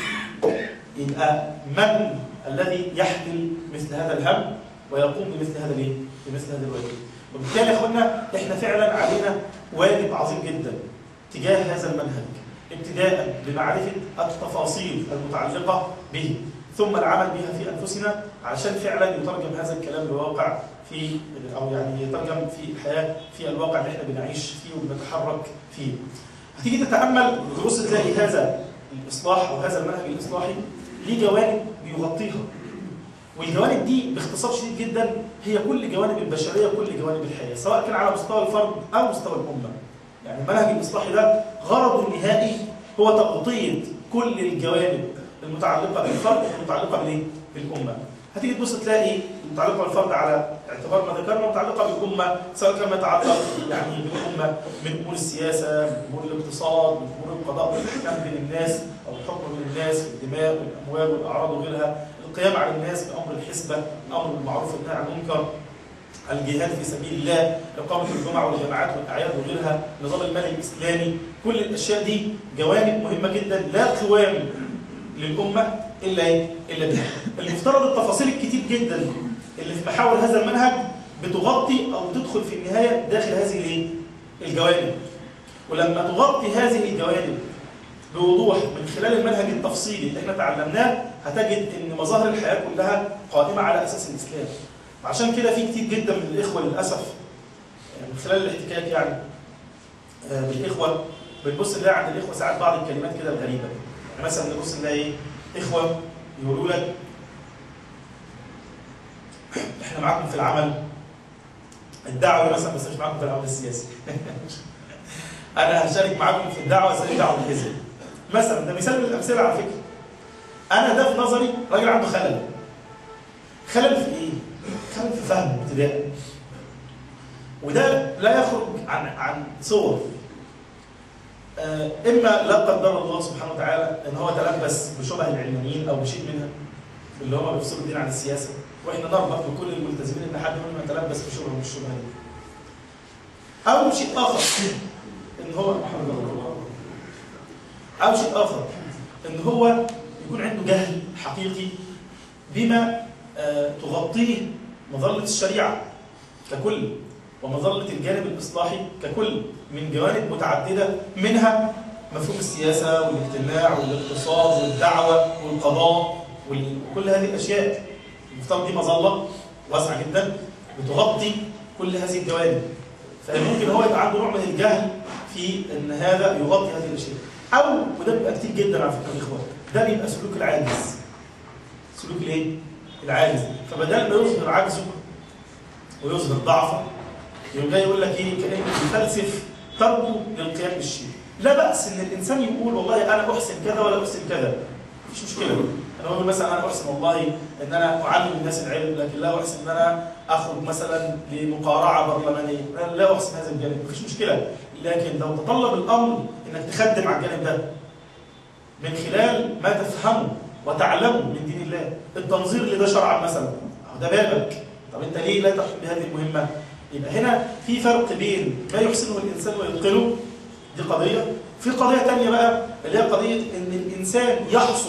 يبقى من الذي يحمل مثل هذا الهم ويقوم بمثل هذا الايه؟ بمثل هذا الواجب. وبالتالي يا اخوانا احنا فعلا علينا واجب عظيم جدا تجاه هذا المنهج ابتداء بمعرفه التفاصيل المتعلقه به ثم العمل بها في انفسنا عشان فعلا يترجم هذا الكلام لواقع في او يعني يترجم في الحياه في الواقع اللي احنا بنعيش فيه وبنتحرك فيه. هتيجي تتامل تبص تلاقي هذا الاصلاح وهذا المنهج الاصلاحي ليه جوانب بيغطيها والجوانب دي باختصار شديد جدا هي كل جوانب البشريه كل جوانب الحياه سواء كان على مستوى الفرد او مستوى الامه. يعني المنهج الاصلاحي ده غرضه النهائي هو تغطيه كل الجوانب المتعلقه بالفرد والمتعلقه بالايه؟ بالامه. هتيجي تبص تلاقي المتعلقه بالفرد على اعتبار ما ذكرنا متعلقه بالامه سواء كان ما يتعلق يعني بالامه من امور السياسه، من امور الاقتصاد، من امور القضاء والاحكام بين الناس او الحكم بين الناس في الدماء والاموال والاعراض وغيرها، القيام على الناس بامر الحسبه، امر بالمعروف والنهي عن المنكر، الجهاد في سبيل الله، إقامة الجمع والجماعات والأعياد وغيرها، النظام المالي الإسلامي، كل الأشياء دي جوانب مهمة جدا لا قوام للأمة إلا إيه؟ إلا بها. المفترض التفاصيل الكتير جدا اللي في محاور هذا المنهج بتغطي أو تدخل في النهاية داخل هذه الإيه؟ الجوانب. ولما تغطي هذه الجوانب بوضوح من خلال المنهج التفصيلي اللي احنا تعلمناه هتجد ان مظاهر الحياه كلها قائمه على اساس الاسلام. عشان كده في كتير جدا من الاخوه للاسف يعني من خلال الاحتكاك يعني آه، بالاخوه بنبص نلاقي عند الاخوه ساعات بعض الكلمات كده الغريبه يعني مثلا نبص نلاقي ايه اخوه يقولوا لك احنا معاكم في العمل الدعوه مثلا بس مش معاكم في العمل السياسي انا هشارك معاكم في الدعوه زي دعوه الحزب مثلا ده مثال من الامثله على فكره انا ده في نظري راجل عنده خلل خلل في ايه؟ خلل في فهم ابتدائي وده لا يخرج عن عن صور آه، اما لا قدر الله سبحانه وتعالى ان هو تلبس بشبه العلمانيين او بشيء منها اللي هم بيفصلوا الدين عن السياسه واحنا نربط بكل الملتزمين ان حد منهم يتلبس في شبهه من الشبهه دي. او شيء اخر ان هو محمد الله او شيء اخر ان هو يكون عنده جهل حقيقي بما آه، تغطيه مظله الشريعه ككل ومظله الجانب الاصلاحي ككل من جوانب متعدده منها مفهوم السياسه والاجتماع والاقتصاد والدعوه والقضاء وكل هذه الاشياء المفترض دي مظله واسعه جدا بتغطي كل هذه الجوانب فممكن هو يبقى عنده نوع من الجهل في ان هذا يغطي هذه الاشياء او وده بيبقى كتير جدا على فكره الاخوان ده بيبقى سلوك العاجز سلوك الايه؟ العاجز فبدل ما يظهر عجزه ويظهر ضعفه يقوم جاي يقول لك ايه كانه بيفلسف تركه للقيام بالشيء لا باس ان الانسان يقول والله انا احسن كذا ولا احسن كذا مفيش مشكله انا بقول مثلا انا احسن والله ان انا اعلم الناس العلم لكن لا احسن ان انا اخرج مثلا لمقارعه برلمانيه انا لا احسن هذا الجانب مفيش مشكله لكن لو تطلب الامر انك تخدم على الجانب ده من خلال ما تفهمه وتعلمه من دين الله التنظير اللي ده شرعا مثلا أهو ده بابك طب انت ليه لا تقوم بهذه المهمه يبقى هنا في فرق بين ما يحسنه الانسان ويتقنه دي قضيه في قضيه ثانيه بقى اللي هي قضيه ان الانسان يحصر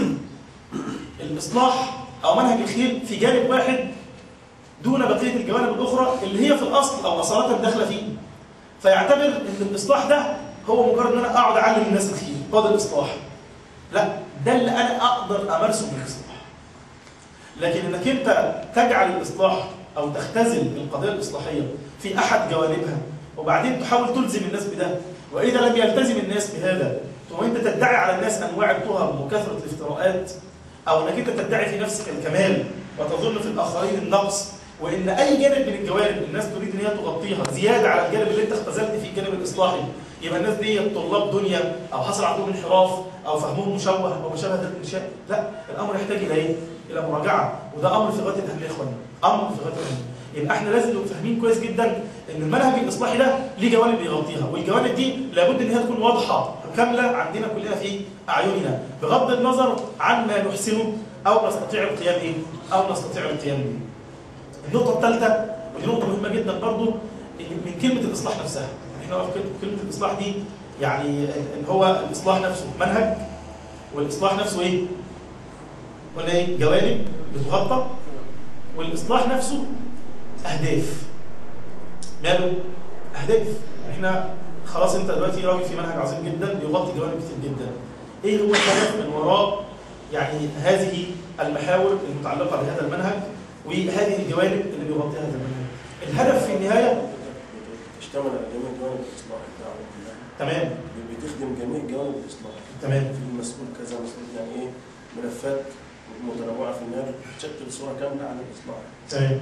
الاصلاح او منهج الخير في جانب واحد دون بقيه الجوانب الاخرى اللي هي في الاصل او اصاله داخله فيه فيعتبر ان الاصلاح ده هو مجرد ان انا اقعد اعلم الناس الخير هو ده الاصلاح لا ده اللي انا اقدر امارسه من الاصلاح لكن انك انت تجعل الاصلاح او تختزل القضيه الاصلاحيه في احد جوانبها وبعدين تحاول تلزم الناس بده واذا لم يلتزم الناس بهذا ثم انت تدعي على الناس انواع التهم وكثره الافتراءات او انك انت تدعي في نفسك الكمال وتظن في الاخرين النقص وان اي جانب من الجوانب الناس تريد ان هي تغطيها زياده على الجانب اللي انت اختزلت فيه الجانب الاصلاحي يبقى الناس دي طلاب دنيا او حصل عندهم انحراف او فهمهم مشوه او ما شابه ذلك من الاشياء لا الامر يحتاج الى ايه؟ الى مراجعه وده امر في غايه الاهميه يا اخوانا امر في غايه الاهميه يبقى احنا لازم نبقى فاهمين كويس جدا ان المنهج الاصلاحي ده ليه جوانب بيغطيها والجوانب دي لابد ان هي تكون واضحه كامله عندنا كلنا في اعيننا بغض النظر عن ما نحسنه او نستطيع القيام ايه؟ او نستطيع القيام به. النقطه الثالثه ودي نقطه مهمه جدا برضو من كلمه الاصلاح نفسها احنا واقف كلمه كلمة الاصلاح دي يعني ان هو الاصلاح نفسه منهج والاصلاح نفسه ايه؟ قلنا ايه؟ جوانب بتغطى والاصلاح نفسه اهداف ماله؟ اهداف احنا خلاص انت دلوقتي راجل في منهج عظيم جدا بيغطي جوانب كتير جدا ايه هو الهدف من وراء يعني هذه المحاور المتعلقه بهذا المنهج وهذه الجوانب اللي بيغطيها هذا المنهج الهدف في النهايه اشتمل على جميع جوانب الاصلاح الدعوه كلها تمام بتخدم جميع جوانب الاصلاح تمام في المسؤول كذا مسؤول يعني ايه ملفات متنوعه في النار تشكل صوره كامله عن الاصلاح تمام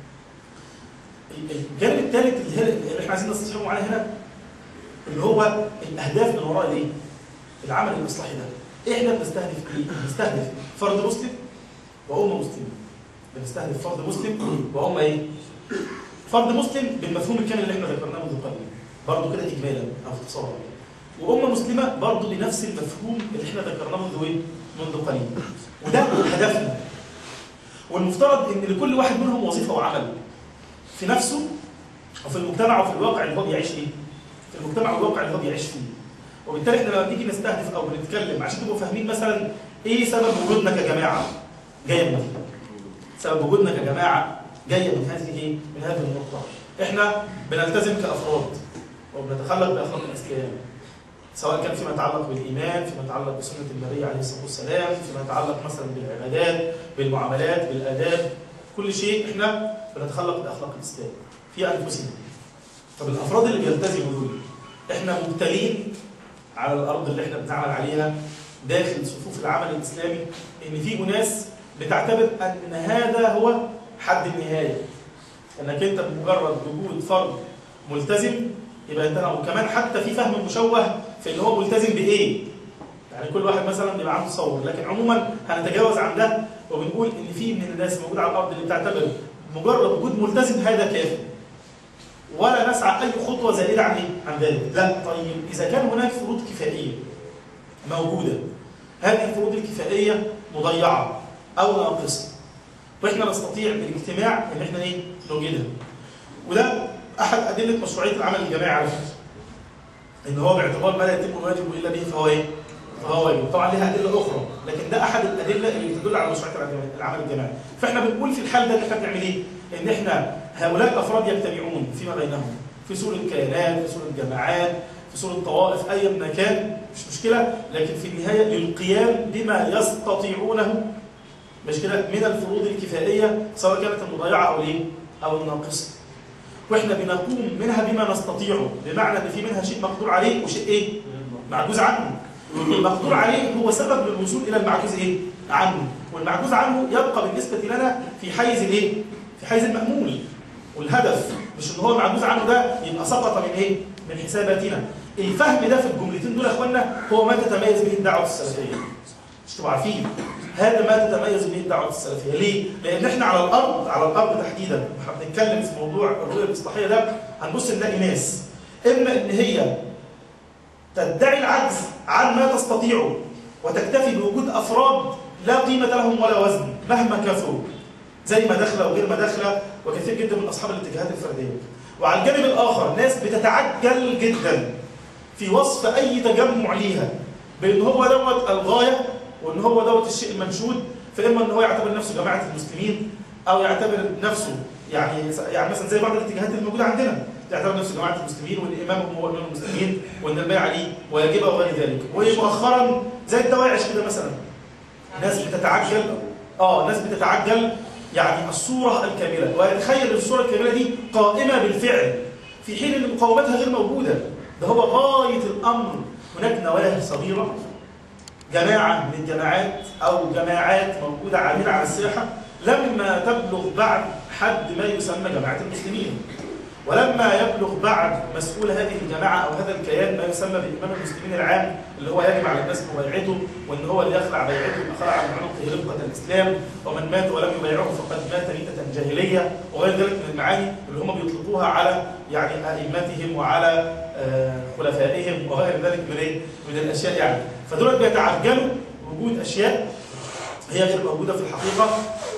الجانب الثالث اللي, هي اللي احنا عايزين نستشيره معاه هنا اللي هو الاهداف من وراء الايه؟ العمل الاصلاحي ده احنا بنستهدف ايه؟ بنستهدف فرد مسلم وامه مسلمه بنستهدف فرد مسلم وامه ايه؟ فرد مسلم بالمفهوم الكامل اللي احنا ذكرناه منذ قليل برضه كده اجمالا او اختصارا وامه مسلمه برضه بنفس المفهوم اللي احنا ذكرناه منذ ايه؟ منذ قليل وده هدفنا والمفترض ان لكل واحد منهم وظيفه وعمل في نفسه وفي المجتمع وفي الواقع اللي هو بيعيش فيه في المجتمع والواقع اللي هو بيعيش فيه وبالتالي احنا لما بنيجي نستهدف او بنتكلم عشان تبقوا فاهمين مثلا ايه سبب وجودنا كجماعه جايه من ايه؟ سبب وجودنا كجماعه جايه من هذه ايه؟ من هذه النقطه احنا بنلتزم كافراد وبنتخلق باخلاق الاسلام سواء كان فيما يتعلق بالايمان فيما يتعلق بسنه النبي عليه الصلاه والسلام فيما يتعلق مثلا بالعبادات بالمعاملات بالاداب كل شيء احنا بنتخلق باخلاق الاسلام في انفسنا طب الافراد اللي بيلتزموا دول احنا مبتلين على الارض اللي احنا بنعمل عليها داخل صفوف العمل الاسلامي ان في اناس بتعتبر ان هذا هو حد النهايه انك انت بمجرد وجود فرد ملتزم يبقى انت وكمان حتى في فهم مشوه في ان هو ملتزم بايه يعني كل واحد مثلا بيبقى عنده تصور لكن عموما هنتجاوز عن ده وبنقول ان في من الناس موجود على الارض اللي بتعتبر مجرد وجود ملتزم هذا كافي ولا نسعى اي خطوه زائده عن ايه؟ عن ذلك لا طيب اذا كان هناك فروض كفائيه موجوده هذه الفروض الكفائيه مضيعه او ناقصه واحنا نستطيع بالاجتماع ان احنا ايه نوجدها وده احد ادله مشروعيه العمل الجماعي على فكره ان هو باعتبار ما لا يتم الواجب الا به فهو ايه؟ فهو واجب طبعا لها ادله اخرى لكن ده احد الادله اللي تدل على مشروعيه العمل- العمل الجماعي فاحنا بنقول في الحال ده ان احنا بنعمل ايه؟ ان احنا هؤلاء الافراد يجتمعون فيما بينهم في صوره كيانات في صوره جماعات في صوره طوائف ايا ما كان مش مشكله لكن في النهايه للقيام بما يستطيعونه مش كده من الفروض الكفائيه سواء كانت المضيعه او الايه؟ او الناقصه واحنا بنقوم منها بما نستطيعه بمعنى ان في منها شيء مقدور عليه وشيء ايه؟ معجوز عنه المقدور عليه هو سبب للوصول الى المعجوز ايه؟ عنه والمعجوز عنه يبقى بالنسبه لنا في حيز الايه؟ في حيز المأمول والهدف مش ان هو المعجوز عنه ده يبقى سقط من ايه؟ من حساباتنا الفهم ده في الجملتين دول يا اخوانا هو ما تتميز به الدعوه السلفيه مش تبقوا عارفين هذا ما تتميز به الدعوه السلفيه ليه؟ لان احنا على الارض على الارض تحديدا احنا بنتكلم في موضوع الرؤيه الاصلاحيه ده هنبص نلاقي ناس اما ان هي تدعي العجز عن ما تستطيعه وتكتفي بوجود افراد لا قيمه لهم ولا وزن مهما كثروا زي ما داخله وغير ما داخله وكثير جدا من اصحاب الاتجاهات الفرديه وعلى الجانب الاخر ناس بتتعجل جدا في وصف اي تجمع ليها بان هو دوت الغايه وان هو دوت الشيء المنشود فاما ان هو يعتبر نفسه جماعه المسلمين او يعتبر نفسه يعني يعني مثلا زي بعض الاتجاهات الموجوده عندنا يعتبر نفسه جماعه المسلمين وان امامهم هو امام المسلمين وان البيع عليه واجبه وغير ذلك ومؤخرا زي الدواعش كده مثلا ناس بتتعجل اه ناس بتتعجل يعني الصوره الكامله ويتخيل الصوره الكامله دي قائمه بالفعل في حين ان مقاومتها غير موجوده ده هو غايه الامر هناك نواه صغيره جماعه من الجماعات او جماعات موجوده عامله على الساحه لما تبلغ بعد حد ما يسمى جماعه المسلمين ولما يبلغ بعد مسؤول هذه الجماعة أو هذا الكيان ما يسمى بإمام المسلمين العام اللي هو يجب على الناس مبايعته وأن هو اللي يخلع بيعته يبقى خلع عن عنقه رفقة الإسلام ومن مات ولم يبايعه فقد مات ميتة جاهلية وغير ذلك من المعاني اللي هم بيطلقوها على يعني أئمتهم وعلى آه، خلفائهم وغير ذلك من إيه؟ من الأشياء يعني فدول بيتعجلوا وجود أشياء هي غير موجوده في الحقيقه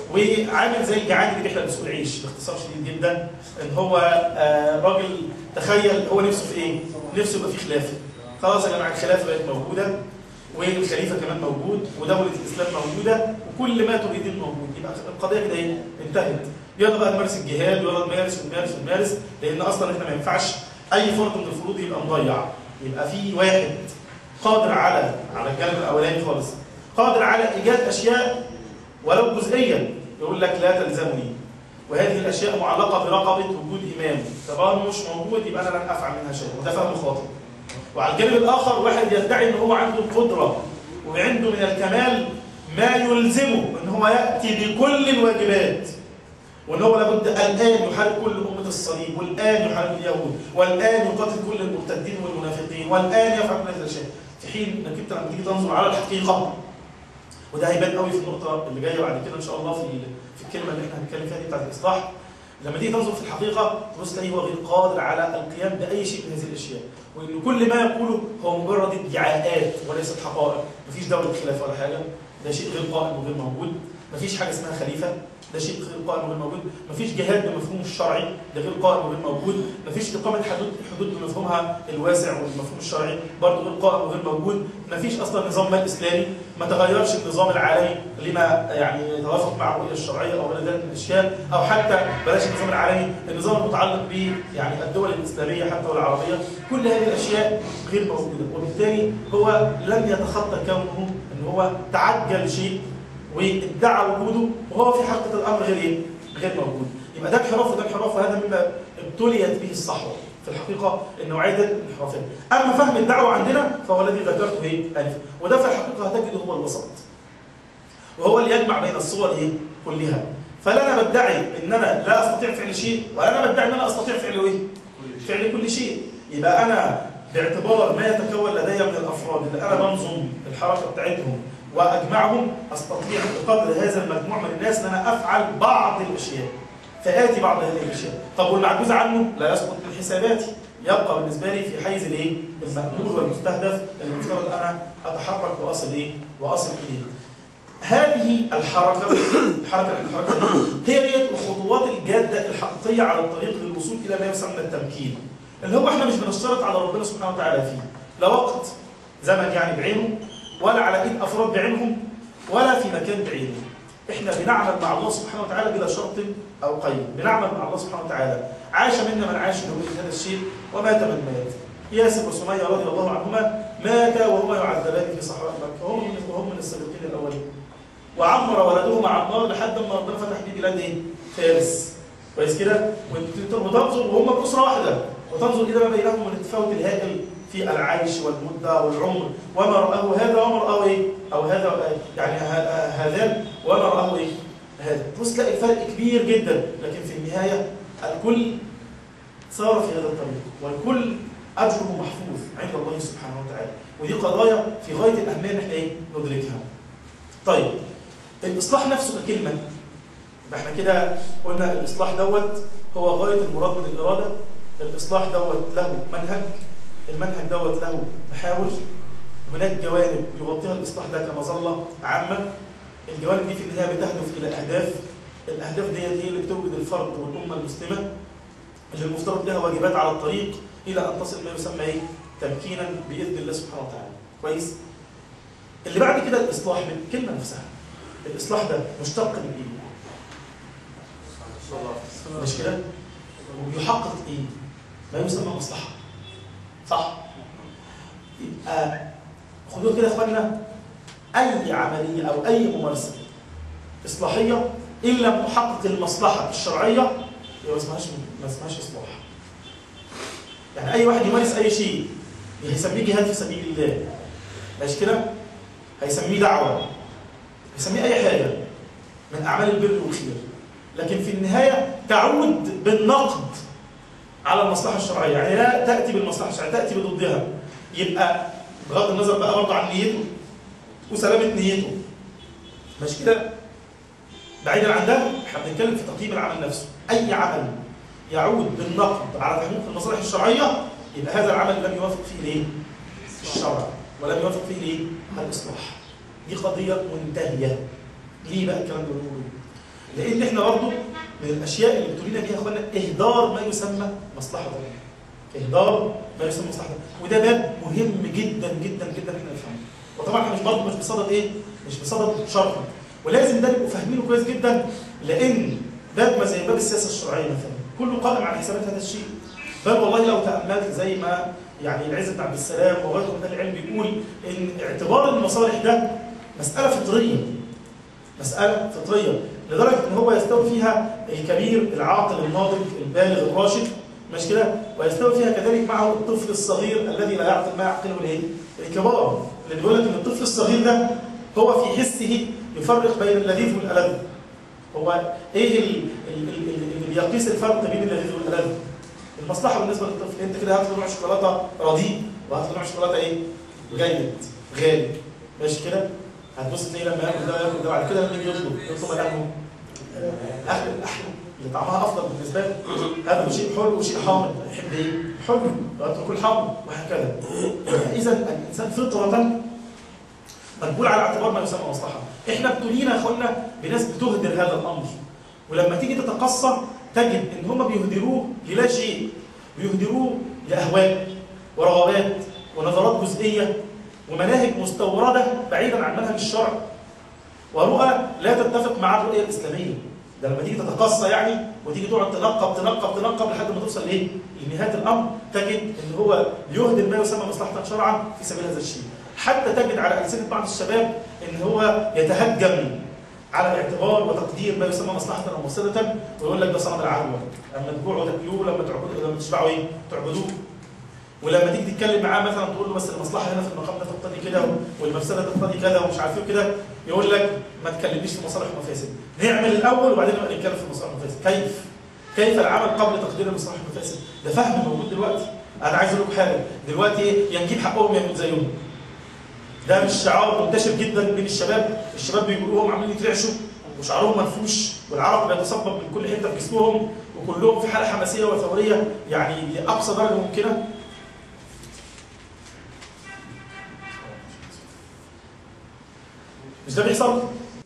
وعامل زي الجعان اللي بيحلم بسوق العيش باختصار شديد جدا ان هو آه، راجل تخيل هو نفسه في ايه؟ نفسه يبقى في خلافه خلاص يا جماعه الخلافه بقت موجوده والخليفه كمان موجود ودوله الاسلام موجوده وكل ما تريدين موجود يبقى القضيه كده ايه؟ انتهت يلا بقى نمارس الجهاد ويلا نمارس ونمارس ونمارس لان اصلا احنا ما ينفعش اي فرد من الفروض يبقى مضيع يبقى في واحد قادر على على الجانب الاولاني خالص قادر على ايجاد اشياء ولو جزئيا يقول لك لا تلزمني وهذه الاشياء معلقه برقبه وجود امام طالما مش موجود يبقى انا لن افعل منها شيء وده فهم خاطئ وعلى الجانب الاخر واحد يدعي ان هو عنده القدره وعنده من الكمال ما يلزمه ان هو ياتي بكل الواجبات وان هو لابد الان يحارب كل امه الصليب والان يحارب اليهود والان يقاتل كل المرتدين والمنافقين والان يفعل كل هذه الاشياء في حين انك انت لما تيجي تنظر على الحقيقه وده هيبان قوي في النقطه اللي جايه بعد كده ان شاء الله في في الكلمه اللي احنا هنتكلم فيها دي بتاعت الاصلاح لما تيجي تنظر في الحقيقه تبص تلاقيه هو غير قادر على القيام باي شيء من هذه الاشياء وان كل ما يقوله هو مجرد ادعاءات وليست حقائق مفيش دوله خلافه ولا حاجه ده شيء غير قائم وغير موجود مفيش حاجه اسمها خليفه ده شيء غير قائم وغير موجود مفيش جهاد بمفهومه الشرعي ده غير قائم وغير موجود مفيش اقامه حدود حدود بمفهومها الواسع والمفهوم الشرعي برضه غير قائم وغير موجود مفيش اصلا نظام مال اسلامي ما تغيرش النظام العالمي لما يعني يتوافق مع الرؤيه الشرعيه او غير ذلك من الاشياء او حتى بلاش النظام العالمي النظام المتعلق ب يعني الدول الاسلاميه حتى والعربيه كل هذه الاشياء غير موجوده وبالتالي هو لم يتخطى كونه ان هو تعجل شيء وادعى وجوده وهو في حقيقه الامر غير ايه؟ غير موجود يبقى ده انحراف وده انحراف وهذا مما ابتليت به الصحوه في الحقيقه النوعيه دي الانحرافيه اما فهم الدعوه عندنا فهو الذي ذكرته ايه؟ انفا وده في الحقيقه هتجده هو الوسط وهو اللي يجمع بين الصور ايه؟ كلها فلا انا بدعي ان انا لا استطيع فعل شيء ولا انا بدعي ان انا استطيع فعل ايه؟ فعل كل شيء يبقى انا باعتبار ما يتكون لدي من الافراد اللي انا بنظم الحركه بتاعتهم واجمعهم استطيع بقدر هذا المجموع من الناس ان انا افعل بعض الاشياء فاتي بعض هذه الاشياء طب والمعجوز عنه لا يسقط من حساباتي يبقى بالنسبه لي في حيز الايه؟ المأمول والمستهدف اللي المفترض انا اتحرك واصل ايه؟ واصل اليه. هذه الحركة الحركة الحركة دي هي ديت الخطوات الجادة الحقيقية على الطريق للوصول إلى ما يسمى التمكين اللي هو احنا مش بنشترط على ربنا سبحانه وتعالى فيه لا وقت زمن يعني بعينه ولا على ايد افراد بعينهم ولا في مكان بعينه احنا بنعمل مع الله سبحانه وتعالى بلا شرط او قيد بنعمل مع الله سبحانه وتعالى عاش منا من عاش لوجود هذا الشيء ومات من مات ياسر وسمية رضي الله عنهما ماتا وهما يعذبان في صحراء مكة وهم من وهم من السابقين الأولين وعمر ولدهما عمار لحد ما ربنا فتح بيه بلاد ايه؟ فارس كويس كده؟ وت- وتنظر وهم بأسرة واحدة وتنظر إلى ما بينهم من التفاوت الهائل في العيش والمدة والعمر وما رآه هذا وما رآه ايه؟ أو هذا يعني ه- هذان وما رآه ايه؟ هذا بص تلاقي الفرق كبير جدا لكن في النهاية الكل سار في هذا الطريق والكل أجره محفوظ عند الله سبحانه وتعالى ودي قضايا في غاية الأهمية إن احنا ايه؟ ندركها طيب الإصلاح نفسه ككلمة يبقى احنا كده قلنا الإصلاح دوت هو غاية المراد من الإرادة الإصلاح دوت له منهج المنهج دوت له محاور هناك جوانب يغطيها الإصلاح ده كمظلة عامة الجوانب دي في النهاية بتهدف إلى أهداف الأهداف ديت هي اللي بتوجد الفرد والأمة المسلمة اللي المفترض لها واجبات على الطريق إلى أن تصل ما يسمى إيه؟ تمكينا بإذن الله سبحانه وتعالى كويس؟ اللي بعد كده الإصلاح من الكلمة نفسها الإصلاح ده مشتق من إيه؟ مش كده؟ وبيحقق إيه؟ ما يسمى مصلحة صح؟ يبقى خدوها كده يا إخواننا أي عملية أو أي ممارسة إصلاحية إن لم تحقق المصلحة الشرعية يبقى ما اسمهاش ما اسمهاش إصلاح يعني أي واحد يمارس أي شيء هيسميه جهاد في سبيل الله ماشي كده؟ هيسميه دعوة هيسميه أي حاجة من أعمال البر والخير لكن في النهاية تعود بالنقد على المصلحة الشرعية يعني لا تأتي بالمصلحة الشرعية تأتي بضدها يبقى بغض النظر بقى برضه عن نيته وسلامة نيته ماشي كده بعيدا عن ده احنا بنتكلم في تقييم العمل نفسه أي عمل يعود بالنقد على تحقيق المصالح الشرعية يبقى هذا العمل لم يوافق فيه ليه؟ الشرع ولم يوافق فيه ليه؟ الإصلاح دي قضية منتهية ليه بقى الكلام ده بنقوله؟ لأن احنا برضه من الأشياء اللي بتقولنا بيها يا اخوانا إهدار ما يسمى مصلحة إهدار ما يسمى مصلحة وده باب مهم جدا جدا جدا احنا نفهمه وطبعا احنا مش برضه مش بصدد ايه؟ مش بصدد شرح ولازم ده نبقوا فاهمينه كويس جدا لأن باب ما زي باب السياسة الشرعية مثلا كله قائم على حسابات هذا الشيء بل والله لو تأملت زي ما يعني العز بن عبد السلام وغيره من أهل العلم بيقول إن اعتبار المصالح ده مسألة فطرية مسألة فطرية لدرجة إن هو يستوي فيها الكبير العاقل الناضج البالغ الراشد مش كده ويستوي فيها كذلك معه الطفل الصغير الذي لا يعقل ما يعقله الايه؟ الكبار اللي بيقول لك ان الطفل الصغير ده هو في حسه يفرق بين اللذيذ والألذ هو ايه ال- ال- ال- ال- اللي بيقيس الفرق بين اللذيذ والألذ المصلحة بالنسبة للطفل انت كده هات له نوع شوكولاتة رديء وهات له نوع شوكولاتة ايه؟ جيد غالي ماشي كده؟ هتبص تلاقي لما ياكل ده ياكل ده بعد كده لما يجي يطلب يطلب الاكل الاكل الاحلى اللي طعمها افضل بالنسبه له هذا شيء حلو وشيء حامض يحب ايه؟ حلو ويترك الحامض وهكذا اذا الانسان فطره مقبول على اعتبار ما يسمى مصلحه احنا ابتلينا يا اخوانا بناس بتهدر هذا الامر ولما تيجي تتقصى تجد ان هم بيهدروه للا شيء بيهدروه لاهواء ورغبات ونظرات جزئيه ومناهج مستورده بعيدا عن منهج الشرع ورؤى لا تتفق مع الرؤيه الاسلاميه ده لما تيجي تتقصى يعني وتيجي تقعد تنقب تنقب تنقب لحد ما توصل لايه؟ لنهايه الامر تجد ان هو يهدر ما يسمى مصلحه شرعا في سبيل هذا الشيء حتى تجد على ألسنة بعض الشباب ان هو يتهجم على اعتبار وتقدير ما يسمى مصلحة أو مفسدة ويقول لك ده صنم العدوى لما تجوعوا تاكلوه لما تعبدوا لما تشبعوا ايه؟ تعبدوه ولما تيجي تتكلم معاه مثلا تقول له بس المصلحه هنا في المقام ده تقتضي كده والمفسده تقتضي كذا ومش عارف ايه كده يقول لك ما تكلمنيش في مصالح ومفاسد نعمل الاول وبعدين نبقى نتكلم في مصالح ومفاسد كيف؟ كيف العمل قبل تقدير المصالح والمفاسد؟ ده فهم موجود دلوقتي انا عايز اقول لكم حاجه دلوقتي ايه يا نجيب حقهم يا نموت زيهم ده مش شعار منتشر جدا بين الشباب الشباب بيقولوهم عاملين يترعشوا وشعرهم منفوش والعرق بيتصبب من كل حته في جسمهم وكلهم في حاله حماسيه وثوريه يعني لاقصى درجه ممكنه مش ده بيحصل؟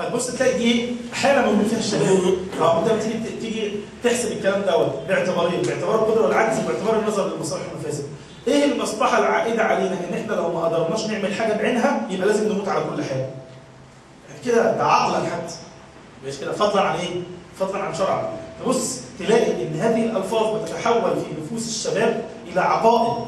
فتبص تلاقي دي ايه حاله موجود فيها الشباب فهو انت بتيجي تيجي تحسب الكلام دوت باعتبارين باعتبار القدره والعجز وباعتبار النظر للمصالح والمفاسد ايه المصلحه العائده علينا ان احنا لو ما قدرناش نعمل حاجه بعينها يبقى لازم نموت على كل حاجه يعني كده ده عقلا حتى مش كده فضلا عن ايه فضلا عن شرعا تبص تلاقي ان هذه الالفاظ بتتحول في نفوس الشباب الى عقائد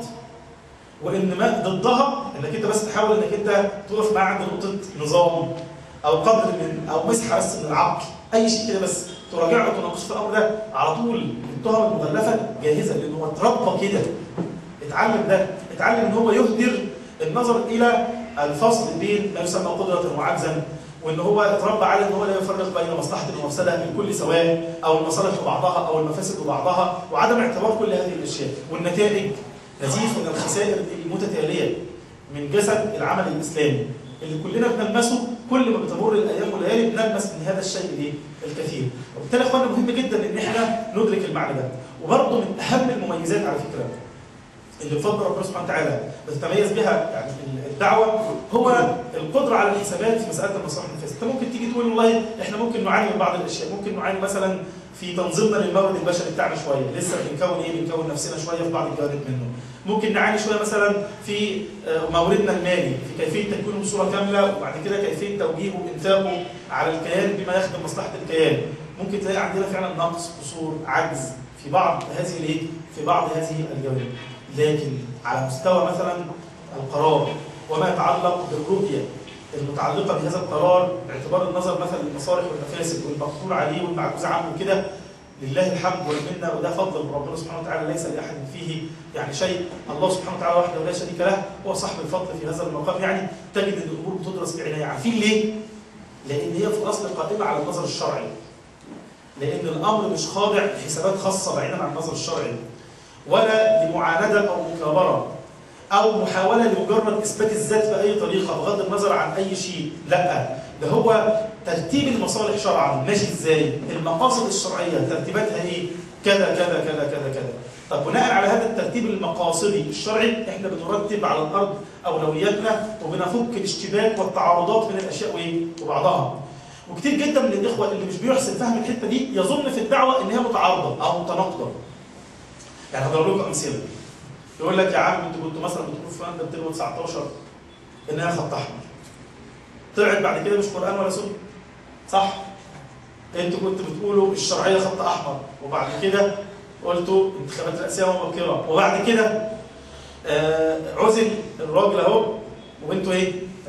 وان ما ضدها انك انت بس تحاول انك انت تقف معاه عند نقطه نظام او قدر من او مسحه بس من العقل اي شيء كده بس تراجعه وتناقشه في الامر ده على طول التهم المغلفه جاهزه لان هو اتربى كده اتعلم ده اتعلم ان هو يهدر النظر الى الفصل بين ما يسمى قدره وعجزا وان هو اتربى على ان هو لا يفرق بين مصلحه ومفسده الكل سواء او المصالح وبعضها او المفاسد وبعضها وعدم اعتبار كل هذه الاشياء والنتائج نزيف من الخسائر المتتاليه من جسد العمل الاسلامي اللي كلنا بنلمسه كل ما بتمر الايام والليالي بنلمس من هذا الشيء الايه؟ الكثير. وبالتالي يا اخوانا مهم جدا ان احنا ندرك المعنى ده. وبرضه من اهم المميزات على فكره اللي بفضل ربنا سبحانه وتعالى بتتميز بها يعني الدعوه هو القدره على الحسابات في مساله المصالح والمفاسد، انت ممكن تيجي تقول والله احنا ممكن نعاني من بعض الاشياء، ممكن نعاني مثلا في تنظيمنا للمورد البشري بتاعنا شويه، لسه بنكون ايه؟ بنكون نفسنا شويه في بعض الجوانب منه. ممكن نعاني شويه مثلا في موردنا المالي، في كيفيه تكوينه بصوره كامله وبعد كده كيفيه توجيهه وانفاقه على الكيان بما يخدم مصلحه الكيان. ممكن تلاقي عندنا فعلا نقص، قصور، عجز في بعض هذه الايه؟ في بعض هذه الجوانب. لكن على مستوى مثلا القرار وما يتعلق بالرؤيه المتعلقه بهذا القرار باعتبار النظر مثلا للمصالح والمفاسد والمقصور عليه والمعجوز عنه كده لله الحمد والمنه وده فضل من ربنا سبحانه وتعالى ليس لاحد فيه يعني شيء الله سبحانه وتعالى وحده لا شريك له هو صاحب الفضل في هذا المقام يعني تجد ان الامور بتدرس بعنايه عارفين ليه؟ لان هي في الاصل قائمه على النظر الشرعي لان الامر مش خاضع لحسابات خاصه بعيدا عن النظر الشرعي ولا لمعاندة أو مكابرة أو محاولة لمجرد إثبات الذات بأي طريقة بغض النظر عن أي شيء لا ده هو ترتيب المصالح شرعا ماشي إزاي المقاصد الشرعية ترتيباتها إيه كذا كذا كذا كذا كذا طب بناء على هذا الترتيب المقاصدي الشرعي احنا بنرتب على الارض اولوياتنا وبنفك الاشتباك والتعارضات من الاشياء وايه وبعضها وكتير جدا من الاخوه اللي مش بيحسن فهم الحته دي يظن في الدعوه ان هي متعارضه او متناقضه يعني هضرب لكم امثله يقول لك يا عم انتوا كنتوا مثلا بتقولوا في فلان 219 انها خط احمر طلعت بعد كده مش قران ولا سنه صح انتوا كنتوا بتقولوا الشرعيه خط احمر وبعد كده قلتوا انتخابات رئاسيه ومبكره وبعد كده آه عزل الراجل اهو وانتوا ايه؟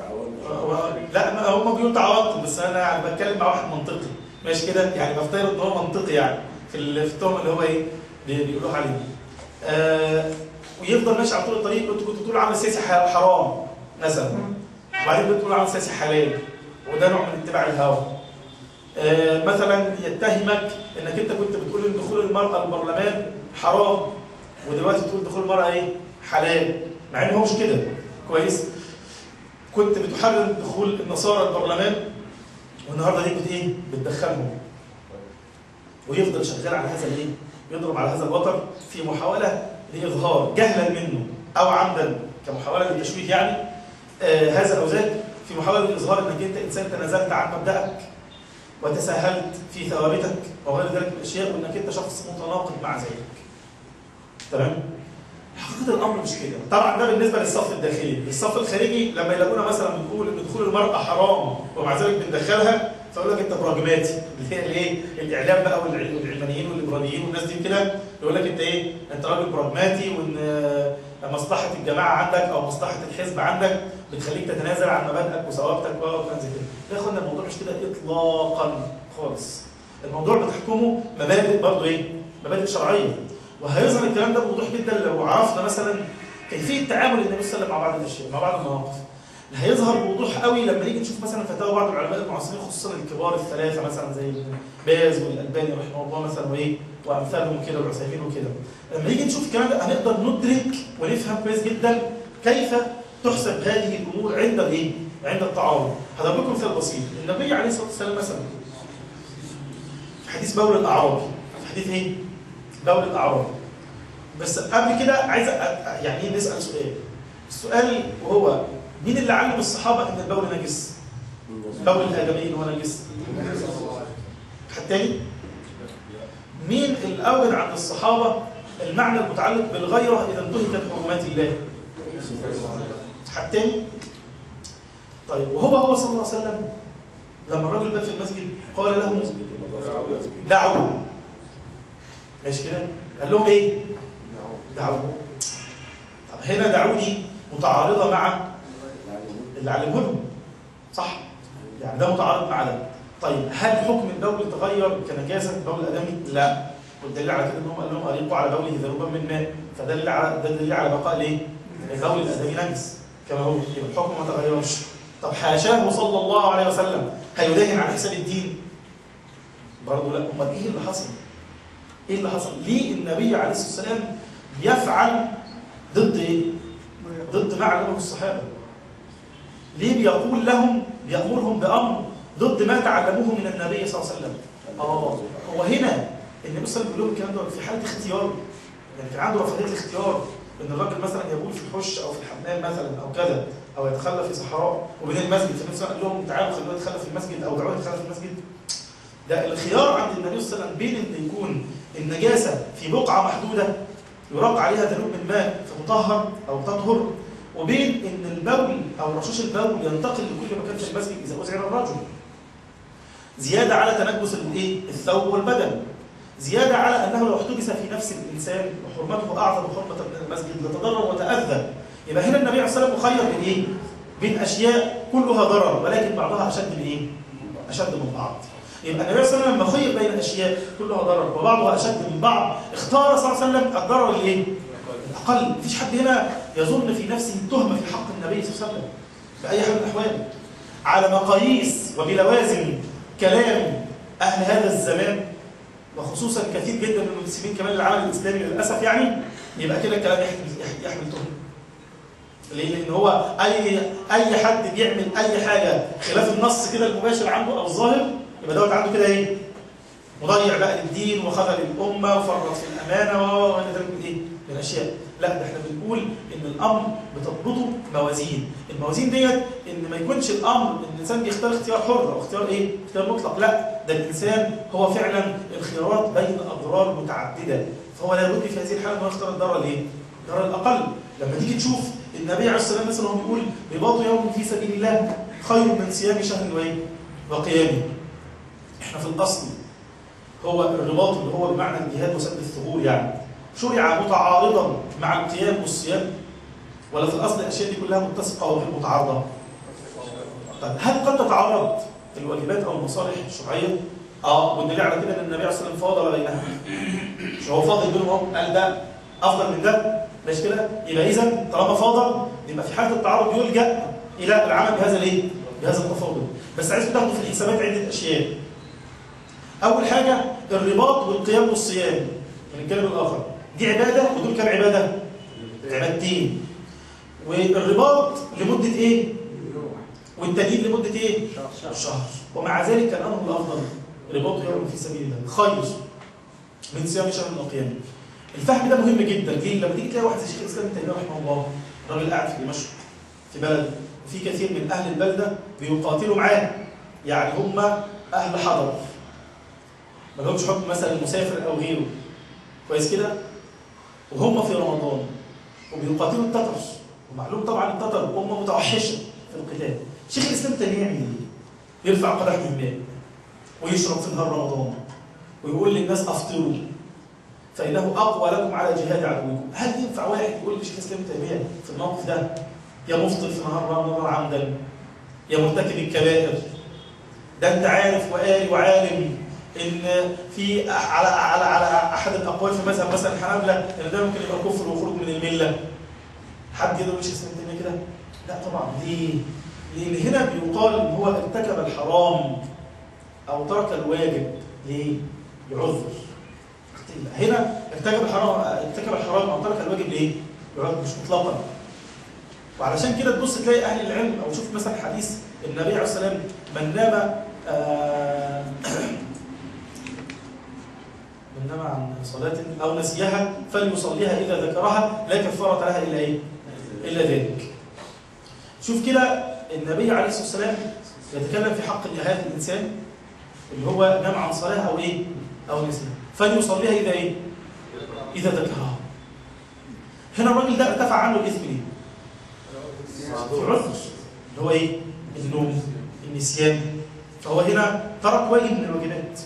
لا ما هم بيقولوا تعاونتوا بس انا يعني بتكلم مع واحد منطقي ماشي كده يعني بفترض ان هو منطقي يعني في التهم اللي هو ايه بيقولوا عليه آه ويفضل ماشي على طول الطريق انتوا كنتوا بتقولوا عمل سياسي حرام مثلا وبعدين بتقولوا عمل سياسي حلال وده نوع من اتباع الهوى آه مثلا يتهمك انك انت كنت بتقول ان دخول المراه البرلمان حرام ودلوقتي تقول دخول المراه ايه حلال مع ان هو مش كده كويس كنت بتحرم دخول النصارى البرلمان والنهارده دي بت ايه بتدخلهم ويفضل شغال على هذا الايه يضرب على هذا الوتر في محاوله لاظهار جهلا منه او عمدا كمحاوله للتشويه يعني آه هذا او ذاك في محاوله لاظهار انك انت انسان تنازلت عن مبدأك وتساهلت في ثوابتك وغير ذلك من الاشياء وانك انت شخص متناقض مع ذلك. تمام؟ حقيقه الامر مش كده، طبعا ده بالنسبه للصف الداخلي، الصف الخارجي لما يلاقونا مثلا بنقول ان دخول المراه حرام ومع ذلك بندخلها فيقول لك انت براجماتي اللي هي الايه؟ الاعلام بقى والعلمانيين والليبراليين والناس دي كده يقول لك انت ايه؟ انت راجل براجماتي وان مصلحه الجماعه عندك او مصلحه الحزب عندك بتخليك تتنازل عن مبادئك وثوابتك وكلام زي كده. يا اخوانا الموضوع مش كده اطلاقا خالص. الموضوع بتحكمه مبادئ برضه ايه؟ مبادئ شرعيه. وهيظهر الكلام ده بوضوح جدا لو عرفنا مثلا كيفيه تعامل النبي صلى الله عليه وسلم مع بعض الاشياء مع بعض المواقف. هيظهر بوضوح قوي لما نيجي نشوف مثلا فتاوى بعض العلماء المعاصرين خصوصا الكبار الثلاثه مثلا زي باز والالباني رحمه الله مثلا وايه وامثالهم كده والعثيمين وكده. لما نيجي نشوف الكلام ده هنقدر ندرك ونفهم كويس جدا كيف تحسب هذه الامور عند الايه؟ عند التعارض. هضرب لكم مثال بسيط، النبي عليه الصلاه والسلام مثلا في حديث بول الاعرابي، في حديث ايه؟ بول الاعرابي. بس قبل كده عايز يعني ايه نسال سؤال. السؤال وهو مين اللي علم الصحابه ان البول نجس؟ بول الآدمي هو نجس حد تاني مين الأول عند الصحابة المعنى المتعلق بالغيرة إذا انتهكت حرمات الله حد تاني طيب وهو هو صلى الله عليه وسلم لما الرجل بات في المسجد قال له دعوا ماشي كده قال لهم ايه دعوا طب هنا دعوا دي متعارضه مع اللي علمه لهم صح يعني ده متعارض مع ده طيب هل حكم البول تغير كنجاسه بول الادمي لا والدليل على كده ان هم قال لهم اريقوا على بوله ذنوبا من ماء فدل على ده دليل على بقاء الايه البول الادمي نجس كما هو يبقى الحكم ما تغيرش طب حاشاه صلى الله عليه وسلم هيداهن على حساب الدين برضه لا امال ايه اللي حصل ايه اللي حصل ليه النبي عليه الصلاه والسلام يفعل ضد ايه ضد ما علمه الصحابه ليه بيقول لهم بيامرهم بامر ضد ما تعلموه من النبي صلى الله عليه وسلم اه هو هنا النبي صلى الله عليه وسلم بيقول لهم الكلام ده في حاله اختيار يعني كان عنده رفاهيه الاختيار ان الراجل مثلا يقول في الحش او في الحمام مثلا او كذا او يتخلى في صحراء وبين المسجد فالنبي صلى الله عليه وسلم قال لهم تعالوا خلوه يتخلى في المسجد او دعوه يتخلى في المسجد ده الخيار عند النبي صلى الله عليه وسلم بين ان يكون النجاسه في بقعه محدوده يراق عليها ذنوب من ماء فتطهر او تطهر وبين ان البول او رشاش البول ينتقل لكل مكان في المسجد اذا ازعر الرجل زياده على تنجس الايه الثوب والبدن زياده على انه لو احتبس في نفس الانسان وحرمته اعظم حرمه من المسجد لتضرر وتاذى يبقى هنا النبي عليه الصلاه والسلام مخير بين ايه؟ بين اشياء كلها ضرر ولكن بعضها اشد من ايه؟ اشد من بعض. يبقى النبي صلى الله عليه وسلم لما خير بين اشياء كلها ضرر وبعضها اشد من بعض اختار صلى الله عليه وسلم الضرر الايه؟ الاقل، مفيش حد هنا يظن في نفسه تهمه في حق النبي صلى الله عليه وسلم باي حال من الاحوال. على مقاييس وبلوازم كلام اهل هذا الزمان وخصوصا كثير جدا من المسلمين كمان العالم الاسلامي للاسف يعني يبقى كده الكلام يحمل يحمل تهمه. ليه؟ لان هو اي اي حد بيعمل اي حاجه خلاف النص كده المباشر عنده او الظاهر يبقى دوت عنده كده ايه؟ مضيع بقى للدين وخذل الامه وفرط في الامانه وغير ذلك من ايه؟ من الاشياء. لا ده احنا بنقول ان الامر بتضبطه موازين، الموازين ديت ان ما يكونش الامر ان الانسان بيختار اختيار حر او اختيار ايه؟ اختيار مطلق، لا ده الانسان هو فعلا الخيارات بين اضرار متعدده، فهو لا بد في هذه الحاله انه يختار الضرر الايه؟ الضرر الاقل، لما تيجي تشوف النبي عليه الصلاه والسلام مثلا هو بيقول رباط يوم في سبيل الله خير من صيام شهر وايه؟ وقيامه. احنا في الاصل هو الرباط اللي هو بمعنى الجهاد وسد الثغور يعني شرع متعارضا مع القيام والصيام ولا في الاصل الاشياء دي كلها متسقه وغير متعارضه؟ طيب هل قد تتعارض الواجبات او المصالح الشرعيه؟ اه والدليل على كده ان النبي عليه الصلاه والسلام فاضل بينها. مش هو فاضل بينهم اهو قال ده افضل من ده ماشي كده؟ يبقى اذا طالما فاضل يبقى في حاله التعارض يلجا الى العمل بهذا الايه؟ بهذا التفاضل. بس عايزكم تاخدوا في الحسابات عده اشياء. اول حاجه الرباط والقيام والصيام من الجانب الاخر. دي عباده ودول كام عباده؟ عبادتين. والرباط لمده ايه؟ والتأديب لمده ايه؟ شهر. ومع ذلك كان امر الافضل رباط يوم في سبيل الله خير من صيام شهر وقيامه. الفهم ده مهم جدا ليه؟ لما تيجي تلاقي واحد زي شيخ الاسلام ابن تيميه رحمه الله راجل قاعد في دمشق في بلد وفي كثير من اهل البلده بيقاتلوا معاه يعني هم اهل حضر ما لهمش حكم مثلا المسافر او غيره كويس كده؟ وهم في رمضان وبيقاتلوا التتر ومعلوم طبعا التتر امه متوحشه في القتال شيخ الاسلام تاني يعمل ايه؟ يرفع قدح من ماء ويشرب في نهار رمضان ويقول للناس افطروا فإنه أقوى لكم على جهاد عدوكم هل ينفع واحد يقول لشيخ الإسلام تيمية في الموقف ده يا مفطر في نهار رمضان عمدا يا مرتكب الكبائر ده أنت عارف وقاري وعالم إن في على على على أحد الأقوال في مذهب مثلا الحنابلة إن ده ممكن يبقى كفر وخروج من الملة حد يقدر يقول شيخ الإسلام تيمية كده؟ لا طبعا ليه؟ لأن هنا بيقال إن هو ارتكب الحرام أو ترك الواجب ليه؟ يعذر هنا ارتكب الحرام ارتكب الحرام او ترك الواجب ليه؟ يعد مش مطلقا. وعلشان كده تبص تلاقي اهل العلم او شوف مثلا حديث النبي عليه الصلاه والسلام من نام آه من نام عن صلاة او نسيها فليصليها اذا ذكرها لا كفارة لها الا ايه؟ الا ذلك. شوف كده النبي عليه الصلاه والسلام يتكلم في حق نهاية الإنسان اللي هو نام عن صلاة أو إيه؟ أو نسيها فليصليها إذا إيه؟ إذا ذكرها هنا الراجل ده ارتفع عنه الإثم ليه؟ في عذر اللي هو إيه؟ النوم النسيان فهو هنا ترك واجب من الواجبات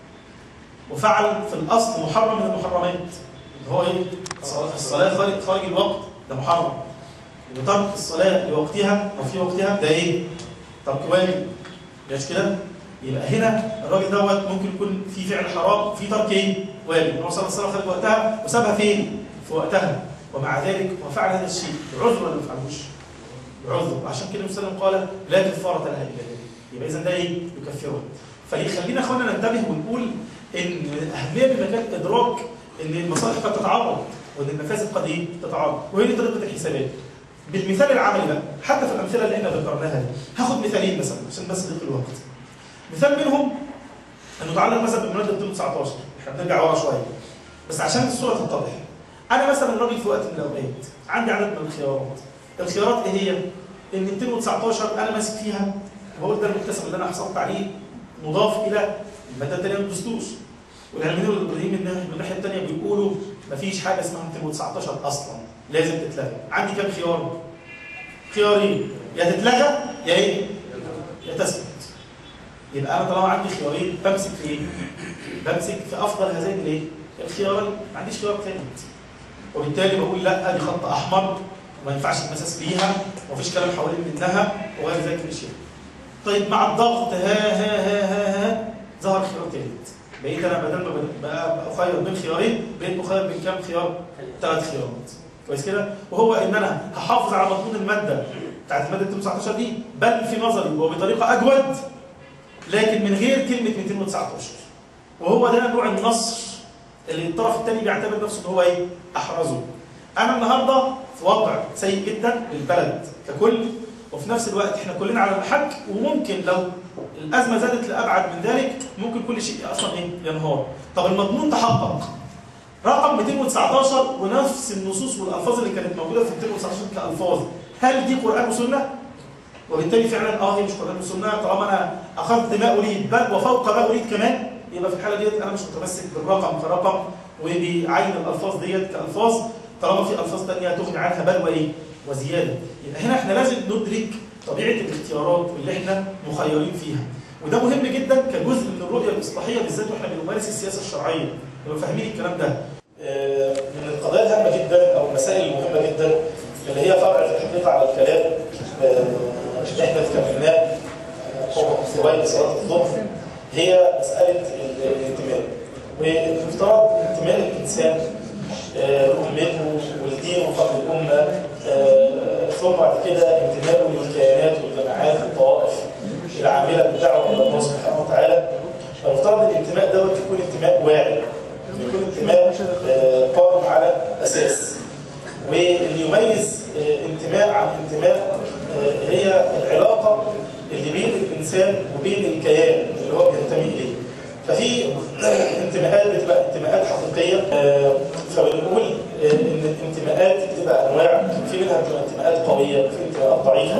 وفعل في الأصل محرم من المحرمات اللي هو إيه؟ الصلاة- الصلاة خارج خارج الوقت ده محرم وترك الصلاة لوقتها أو في وقتها ده إيه؟ ترك واجب مش كده؟ يبقى هنا الراجل دوت ممكن يكون في فعل حرام وفي ترك ايه؟ واجب، هو صلى الصلاه خارج وقتها وسابها فين؟ في وقتها، ومع ذلك وفعل هذا الشيء بعذر ولا ما فعلوش؟ بعذر، وعشان كده النبي صلى الله عليه وسلم قال لا كفاره لها الا ذلك، يبقى اذا ده ايه؟ يكفرها. فيخلينا اخوانا ننتبه ونقول ان من الاهميه بمكان ادراك ان المصالح قد تتعارض وان المفاسد قد ايه؟ تتعارض، وهي دي طريقه الحسابات. بالمثال العملي بقى حتى في الامثله اللي احنا ذكرناها دي هاخد مثالين مثلا عشان بس ضيق الوقت مثال منهم انه تعلق مثلا بمناسبه 2019 احنا بنرجع ورا شويه بس عشان الصوره تتضح انا مثلا راجل في وقت من الاوقات عندي عدد من الخيارات الخيارات ايه هي؟ ان 219 انا ماسك فيها وهو ده المكتسب اللي انا حصلت عليه مضاف الى الماده الثانيه من الدستور والعلمانيين والابراهيم من الناحيه- من الناحيه الثانيه بيقولوا مفيش حاجه اسمها 219 اصلا لازم تتلغى عندي كام خيار؟ خيارين يا تتلغى يا ايه؟ يا تثبت يبقى انا طالما عندي خيارين بمسك في ايه؟ بمسك في افضل هذين الايه؟ الخيارين ما عنديش خيار ثالث وبالتالي بقول لا دي خط احمر وما ينفعش المساس بيها ومفيش كلام حوالين منها وغير ذلك من الشيء. طيب مع الضغط ها ها ها ها ها ظهر خيار ثالث بقيت انا بدل ما بد- بقى اخير بين خيارين بقيت مخير بين كام خيار؟ ثلاث خيارات كويس كده؟ وهو ان انا هحافظ على مضمون الماده بتاعت الماده 219 دي بل في نظري وبطريقه اجود لكن من غير كلمه 219 وهو ده نوع النصر اللي الطرف الثاني بيعتبر نفسه ان هو ايه؟ احرزه. انا النهارده في وضع سيء جدا للبلد ككل وفي نفس الوقت احنا كلنا على المحك وممكن لو الازمه زادت لابعد من ذلك ممكن كل شيء اصلا ايه؟ ينهار. طب المضمون تحقق. رقم 219 ونفس النصوص والالفاظ اللي كانت موجوده في 219 كالفاظ هل دي قران وسنه؟ وبالتالي فعلا اه هي مش قران وسنه طالما انا اخذت ما اريد بل وفوق ما اريد كمان يبقى في الحاله ديت انا مش متمسك بالرقم كرقم وبعين الالفاظ ديت كالفاظ طالما في الفاظ ثانيه تغني عنها بل وايه؟ وزياده يبقى هنا احنا لازم ندرك طبيعه الاختيارات اللي احنا مخيرين فيها وده مهم جدا كجزء من الرؤيه الاصلاحيه بالذات واحنا بنمارس السياسه الشرعيه نبقى فاهمين الكلام ده آه، من القضايا الهامه جدا او المسائل المهمه جدا اللي هي فرع في الحقيقه على الكلام آه، اللي احنا اتكلمناه هو سواء صلاه الظهر هي مساله ال- الانتماء والمفترض انتماء الانسان آه، لامته ولدينه قبل الامه آه، ثم بعد كده انتمائه للكيانات والجماعات والطوائف العامله بالدعوه الى الله سبحانه وتعالى فالمفترض الانتماء دوت يكون انتماء واعي يكون انتماء آه، قائم على اساس واللي يميز آه، انتماء عن انتماء آه، هي العلاقه اللي بين الانسان وبين الكيان اللي هو بينتمي اليه ففي انتماءات بتبقى انتماءات حقيقيه آه، فبنقول آه، ان الانتماءات بتبقى انواع في منها بتبقى انتماءات قويه وفي انتماءات ضعيفه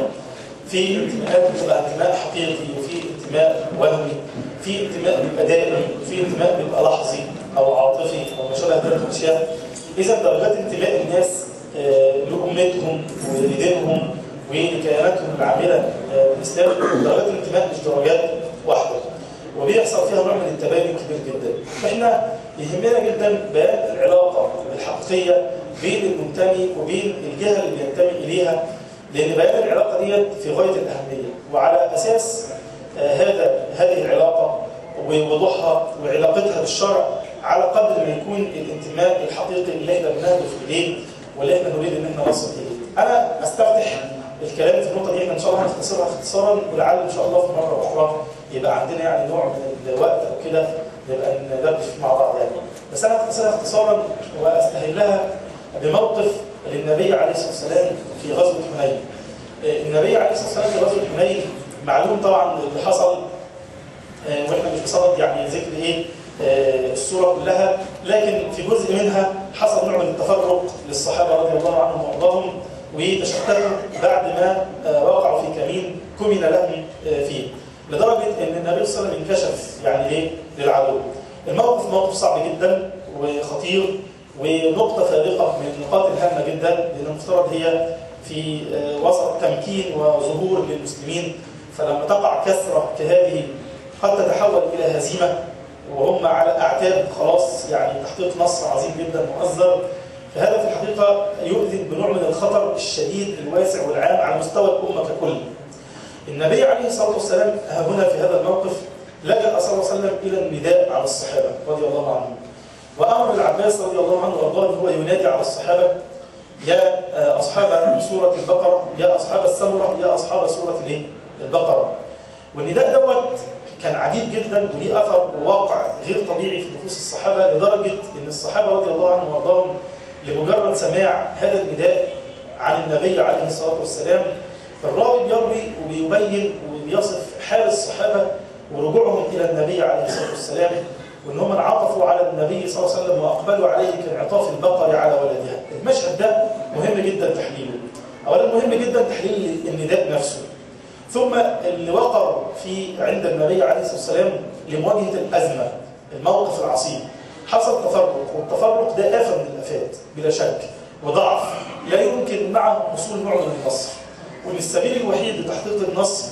في انتماءات بتبقى انتماء حقيقي وفي انتماء وهمي في انتماء بيبقى دائم في انتماء بيبقى لحظي او عاطفي او ما شابه ذلك من الاشياء اذا درجات انتماء الناس آه، لامتهم ولدينهم ولكياناتهم العامله آه، بالاسلام درجات الانتماء مش درجات واحده وبيحصل فيها نوع من التباين كبير جدا فاحنا يهمنا جدا بيان العلاقه الحقيقيه بين المنتمي وبين الجهه اللي بينتمي اليها لان بيان العلاقه ديت في غايه الاهميه وعلى اساس آه، هذا هذه العلاقه ووضوحها وعلاقتها بالشرع على قدر ما يكون الانتماء الحقيقي اللي احنا بنهدف اليه واللي احنا نريد ان احنا نصل اليه. انا استفتح الكلام في النقطه دي احنا ان شاء الله هنختصرها اختصارا ولعل ان شاء الله في مره اخرى يبقى عندنا يعني نوع من الوقت او كده نبقى ندردش مع بعض يعني. بس انا هختصرها اختصارا واستهلها بموقف للنبي عليه الصلاه والسلام في غزوه حنين. النبي عليه الصلاه والسلام في غزوه حنين معلوم طبعا اللي حصل آه، واحنا مش بصدد يعني ذكر ايه آه، الصوره كلها لكن في جزء منها حصل نوع من التفرق للصحابه رضي الله عنهم وارضاهم وتشتتوا بعد ما آه، وقعوا في كمين كمن لهم آه، فيه لدرجه ان النبي صلى الله عليه وسلم انكشف يعني ايه للعدو الموقف موقف صعب جدا وخطير ونقطه فارقه من النقاط الهامه جدا لان المفترض هي في آه، وسط تمكين وظهور للمسلمين فلما تقع كسره كهذه قد تتحول الى هزيمه وهم على اعتاب خلاص يعني تحقيق نصر عظيم جدا مؤزر فهذا في الحقيقه يؤذن بنوع من الخطر الشديد الواسع والعام على مستوى الامه ككل. النبي عليه الصلاه والسلام ها هنا في هذا الموقف لجا صلى الله عليه وسلم الى النداء على الصحابه رضي الله عنهم. وامر العباس رضي الله عنه وارضاه ان هو ينادي على الصحابه يا آه، اصحاب سوره البقره يا اصحاب السمره يا اصحاب سوره الايه؟ البقره. والنداء دوت كان عجيب جدا وليه اثر وواقع غير طبيعي في نفوس الصحابه لدرجه ان الصحابه رضي الله عنهم وارضاهم لمجرد سماع هذا النداء عن النبي عليه الصلاه والسلام الراوي بيروي وبيبين وبيصف حال الصحابه ورجوعهم الى النبي عليه الصلاه والسلام وان هم انعطفوا على النبي صلى الله عليه وسلم واقبلوا عليه كانعطاف البقر على ولدها. المشهد ده مهم جدا تحليله. اولا مهم جدا تحليل النداء نفسه. ثم اللي وقر في عند النبي عليه الصلاه والسلام لمواجهه الازمه الموقف العصيب حصل تفرق والتفرق ده آفة من الآفات بلا شك وضعف لا يمكن معه حصول نوع من النصر وان السبيل الوحيد لتحقيق النصر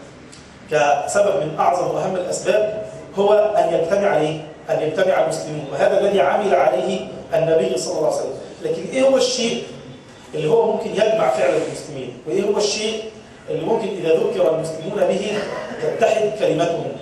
كسبب من اعظم واهم الاسباب هو ان يجتمع عليه ان يجتمع المسلمون وهذا الذي عمل عليه النبي صلى الله عليه وسلم لكن ايه هو الشيء اللي هو ممكن يجمع فعلا المسلمين وايه هو الشيء اللي ممكن اذا ذكر المسلمون به تتحد كلمتهم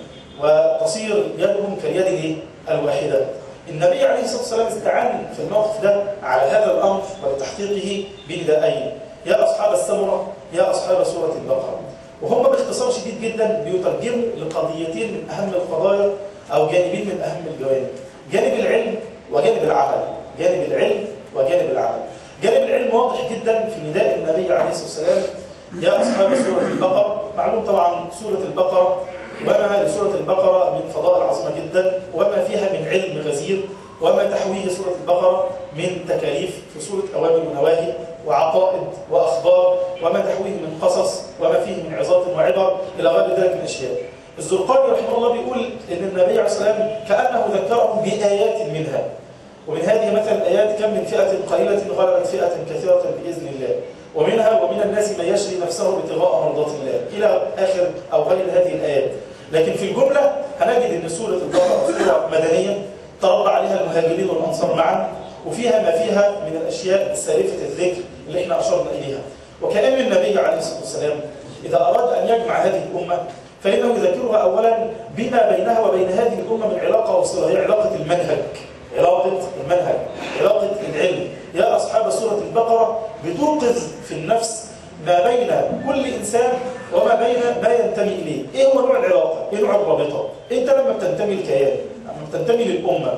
وتصير يدهم كاليد الايه؟ الواحده النبي عليه الصلاه والسلام استعان في الموقف ده على هذا الامر ولتحقيقه بندائين يا اصحاب السمره يا اصحاب سوره البقره وهم باختصار شديد جدا بيترجموا لقضيتين من اهم القضايا او جانبين من اهم الجوانب جانب العلم وجانب العمل جانب العلم وجانب العمل جانب العلم واضح جدا في نداء النبي عليه الصلاه والسلام يا اصحاب سوره البقره معلوم طبعا سوره البقره وما لسورة البقرة من فضائل عظيمة جدا وما فيها من علم غزير وما تحويه سورة البقرة من تكاليف في سورة أوامر ونواهي وعقائد وأخبار وما تحويه من قصص وما فيه من عظات وعبر إلى غير ذلك من الأشياء الزرقاني رحمه الله بيقول إن النبي عليه الصلاة والسلام كأنه ذكرهم بآيات منها ومن هذه مثلا الآيات كم من فئة قليلة غلبت فئة كثيرة بإذن الله ومنها ومن الناس من يشري نفسه ابتغاء مرضات الله إلى آخر أو غير هذه الآيات لكن في الجملة هنجد أن سورة البقرة سورة مدنية تربى عليها المهاجرين والأنصار معا وفيها ما فيها من الأشياء السالفة الذكر اللي احنا أشرنا إليها وكأن النبي عليه الصلاة والسلام إذا أراد أن يجمع هذه الأمة فإنه يذكرها أولا بما بينها وبين هذه الأمة من علاقة وصلة هي علاقة المنهج علاقة المنهج علاقة العلم يا أصحاب سورة البقرة بتوقظ في النفس ما بين كل إنسان وما بين ما ينتمي إليه إيه هو نوع العلاقة؟ إيه نوع الرابطة؟ أنت لما بتنتمي لكيان لما بتنتمي للأمة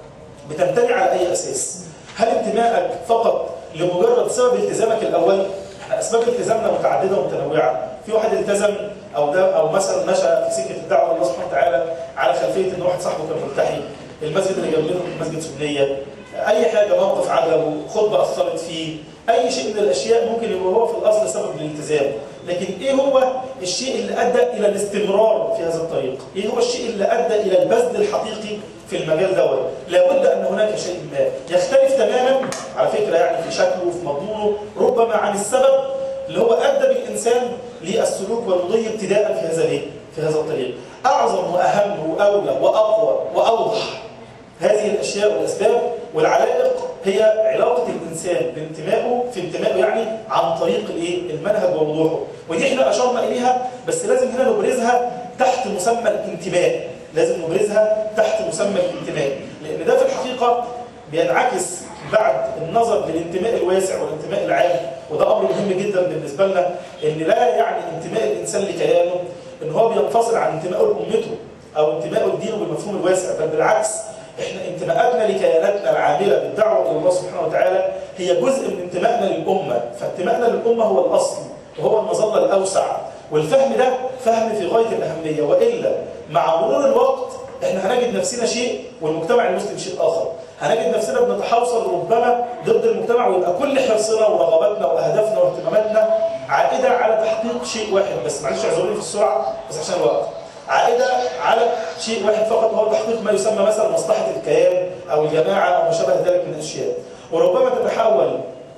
بتنتمي على أي أساس؟ هل انتمائك فقط لمجرد سبب التزامك الأول؟ احنا أسباب التزامنا متعددة ومتنوعة في واحد التزم أو ده أو مثلا نشأ في سكة الدعوة الله سبحانه وتعالى على خلفية إن واحد صاحبه كان ملتحي المسجد اللي جنبنا مسجد سنية أي حاجة موقف عجبه خطبة أثرت فيه أي شيء من الأشياء ممكن يبقى هو في الأصل سبب للالتزام لكن إيه هو الشيء اللي أدى إلى الاستمرار في هذا الطريق إيه هو الشيء اللي أدى إلى البذل الحقيقي في المجال دوت لابد أن هناك شيء ما يختلف تماما على فكرة يعني في شكله وفي مضمونه ربما عن السبب اللي هو أدى بالإنسان للسلوك والمضي ابتداء في هذا الايه؟ في هذا الطريق أعظم وأهم وأولى وأقوى وأوضح هذه الأشياء والأسباب والعلائق هي علاقة الإنسان بانتمائه في انتمائه يعني عن طريق الايه؟ المنهج ووضوحه ودي احنا أشرنا إليها بس لازم هنا نبرزها تحت مسمى الانتماء لازم نبرزها تحت مسمى الانتماء لأن ده في الحقيقة بينعكس بعد النظر للانتماء الواسع والانتماء العام وده أمر مهم جدا بالنسبة لنا إن لا يعني انتماء الإنسان لكيانه إن هو بينفصل عن انتمائه لأمته أو انتمائه لدينه بالمفهوم الواسع بل بالعكس احنا انتماءاتنا لكياناتنا العامله بالدعوه الى الله سبحانه وتعالى هي جزء من انتمائنا للامه، فانتمائنا للامه هو الاصل وهو المظله الاوسع، والفهم ده فهم في غايه الاهميه والا مع مرور الوقت احنا هنجد نفسنا شيء والمجتمع المسلم شيء اخر، هنجد نفسنا بنتحوصل ربما ضد المجتمع ويبقى كل حرصنا ورغباتنا واهدافنا واهتماماتنا عائده على تحقيق شيء واحد بس معلش اعذروني في السرعه بس عشان الوقت. عائده على شيء واحد فقط وهو تحقيق ما يسمى مثلا مصلحه الكيان او الجماعه او ما شابه ذلك من الاشياء وربما تتحول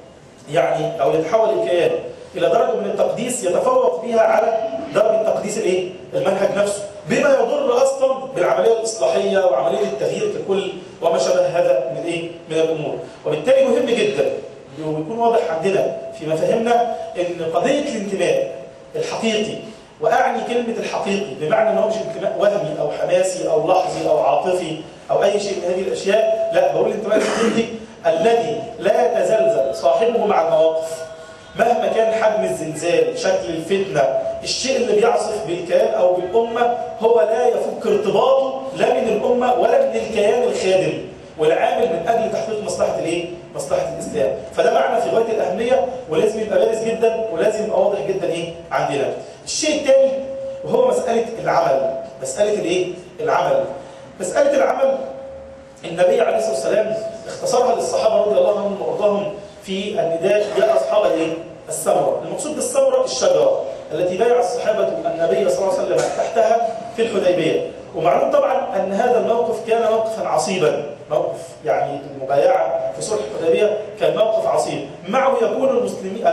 يعني او يتحول الكيان الى درجه من التقديس يتفوق بها على درجه تقديس الايه؟ المنهج نفسه بما يضر اصلا بالعمليه الاصلاحيه وعمليه التغيير ككل وما شابه هذا من ايه؟ من الامور وبالتالي مهم جدا ويكون واضح عندنا في مفاهيمنا ان قضيه الانتماء الحقيقي واعني كلمه الحقيقي بمعنى ان هو مش انتماء وهمي او حماسي او لحظي او عاطفي او اي شيء من هذه الاشياء لا بقول الانتماء الحقيقي الذي لا يتزلزل صاحبه مع المواقف مهما كان حجم الزلزال شكل الفتنة الشيء اللي بيعصف بالكيان أو بالأمة هو لا يفك ارتباطه لا من الأمة ولا من الكيان الخادم والعامل من أجل تحقيق مصلحة الإيه؟ مصلحة الإسلام فده معنى في غاية الأهمية ولازم يبقى بارز جدا ولازم يبقى واضح جدا إيه عندنا الشيء الثاني وهو مسألة العمل مسألة الإيه؟ العمل مسألة العمل النبي عليه الصلاة والسلام اختصرها للصحابة رضي الله عنهم وارضاهم في النداء يا أصحاب الايه؟ السمرة المقصود بالسمرة الشجرة التي بايع الصحابة النبي صلى الله عليه وسلم تحتها في الحديبية ومعلوم طبعا أن هذا الموقف كان موقفا عصيبا موقف يعني المبايعة في صلح الحديبية كان موقف عصيب معه يكون المسلمين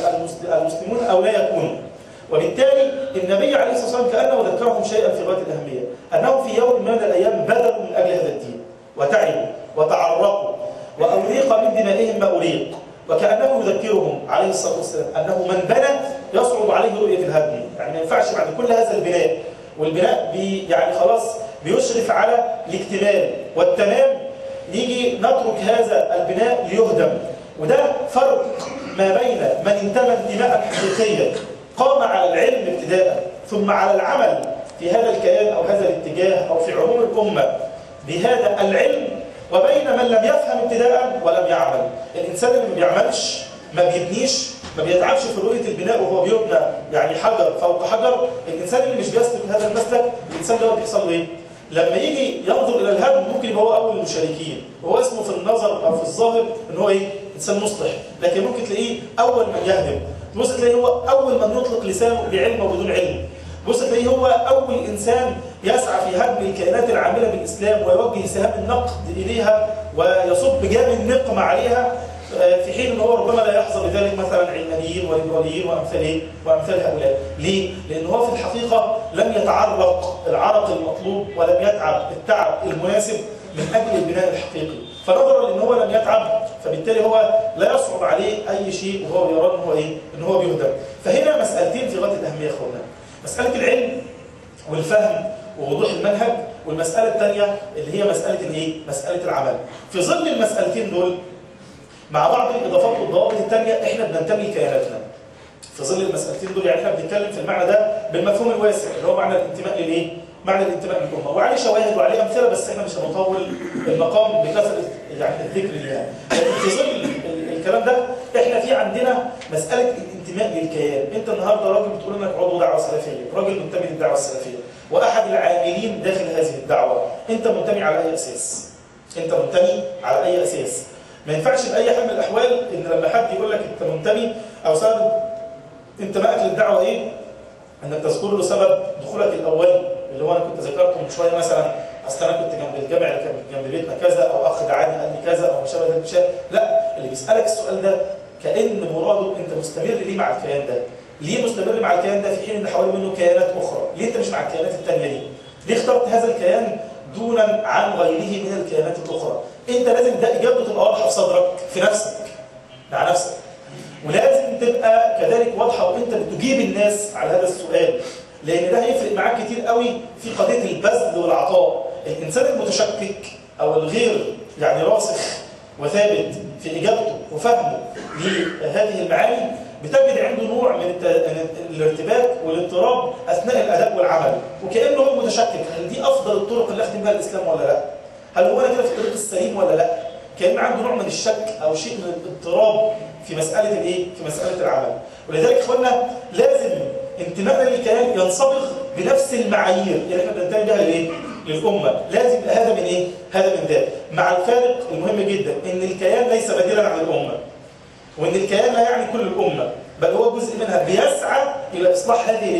المسلمون أو لا يكونوا وبالتالي النبي عليه الصلاة والسلام كأنه ذكرهم شيئا في غاية الأهمية أنهم في يوم من الأيام بذلوا من أجل هذا الدين وتعبوا وتعرقوا وأريق من دمائهم ما أريق وكأنه يذكرهم عليه الصلاة والسلام أنه من بنى يصعب عليه رؤية الهدم يعني ما ينفعش بعد كل هذا البناء والبناء بي يعني خلاص بيشرف على الاكتمال والتمام يجي نترك هذا البناء ليهدم وده فرق ما بين من انتمى انتماء حقيقيا قام على العلم ابتداء ثم على العمل في هذا الكيان أو هذا الاتجاه أو في عموم الأمة بهذا العلم وبين من لم يفهم ابتداء ولم يعمل الإنسان اللي ما بيعملش ما بيبنيش ما بيتعبش في رؤية البناء وهو بيبنى يعني حجر فوق حجر الإنسان اللي مش بيسلك هذا المسلك الإنسان ده بيحصل له إيه؟ لما يجي ينظر إلى الهدم ممكن يبقى هو أول المشاركين وهو اسمه في النظر أو في الظاهر إن هو إيه؟ إنسان مصلح لكن ممكن تلاقيه أول من يهدم تبص تلاقيه هو أول من يطلق لسانه بعلم وبدون علم بص تلاقيه هو أول إنسان يسعى في هدم الكائنات العاملة بالإسلام ويوجه سهام النقد إليها ويصب جام النقمة عليها في حين ان هو ربما لا يحظى بذلك مثلا علمانيين وليبراليين وامثال وامثال هؤلاء، ليه؟ لان هو في الحقيقه لم يتعرق العرق المطلوب ولم يتعب التعب المناسب من اجل البناء الحقيقي، فنظرا لان هو لم يتعب فبالتالي هو لا يصعب عليه اي شيء وهو يرى ان هو ايه؟ ان هو بيهدم. فهنا مسالتين في غايه الاهميه يا اخوانا. مساله العلم والفهم ووضوح المنهج والمساله الثانيه اللي هي مساله الايه؟ مساله العمل. في ظل المسالتين دول مع بعض الاضافات والضوابط الثانيه احنا بننتمي لكياناتنا. في ظل المسالتين دول يعني احنا بنتكلم في المعنى ده بالمفهوم الواسع اللي هو معنى الانتماء للايه؟ معنى الانتماء للامه وعليه شواهد وعليه امثله بس احنا مش هنطول المقام بكثره يعني الذكر ليها. لكن في ظل الكلام ده احنا في عندنا مساله الانتماء للكيان، انت النهارده راجل بتقول انك عضو دعوه سلفيه، راجل منتمي للدعوه السلفيه، واحد العاملين داخل هذه الدعوه، انت منتمي على اي اساس؟ انت منتمي على اي اساس؟ ما ينفعش باي حال من الاحوال ان لما حد يقول لك انت منتمي او سبب انتمائك للدعوه ايه؟ انك تذكر له سبب دخولك الاولي اللي هو انا كنت ذكرته من شويه مثلا اصل انا كنت جنب الجامع اللي كان جنب بيتنا كذا او اخ دعاني قال لي كذا او ما شابه ذلك شيء لا اللي بيسالك السؤال ده كان مراده انت مستمر ليه مع الكيان ده؟ ليه مستمر مع الكيان ده في حين ان حوالي منه كيانات اخرى؟ ليه انت مش مع الكيانات الثانيه دي؟ ليه اخترت هذا الكيان دونا عن غيره من الكيانات الاخرى؟ انت لازم ده اجابه تبقى واضحه في صدرك في نفسك مع نفسك ولازم تبقى كذلك واضحه وانت بتجيب الناس على هذا السؤال لان ده هيفرق معاك كتير قوي في قضيه البذل والعطاء الانسان المتشكك او الغير يعني راسخ وثابت في اجابته وفهمه لهذه المعاني بتجد عنده نوع من الارتباك والاضطراب اثناء الاداء والعمل وكانه هو متشكك هل دي افضل الطرق اللي اخدم بها الاسلام ولا لا؟ هل هو انا كده في الطريق السليم ولا لا؟ كان عنده نوع من الشك او شيء من الاضطراب في مساله الايه؟ في مساله العمل ولذلك اخوانا لازم انتمائنا للكيان ينصبغ بنفس المعايير اللي احنا بننتمي بها لايه؟ للامه لازم هذا من ايه؟ هذا من ذاك مع الفارق المهم جدا ان الكيان ليس بديلا عن الامه وان الكيان لا يعني كل الامه بل هو جزء منها بيسعى الى اصلاح هذه الايه؟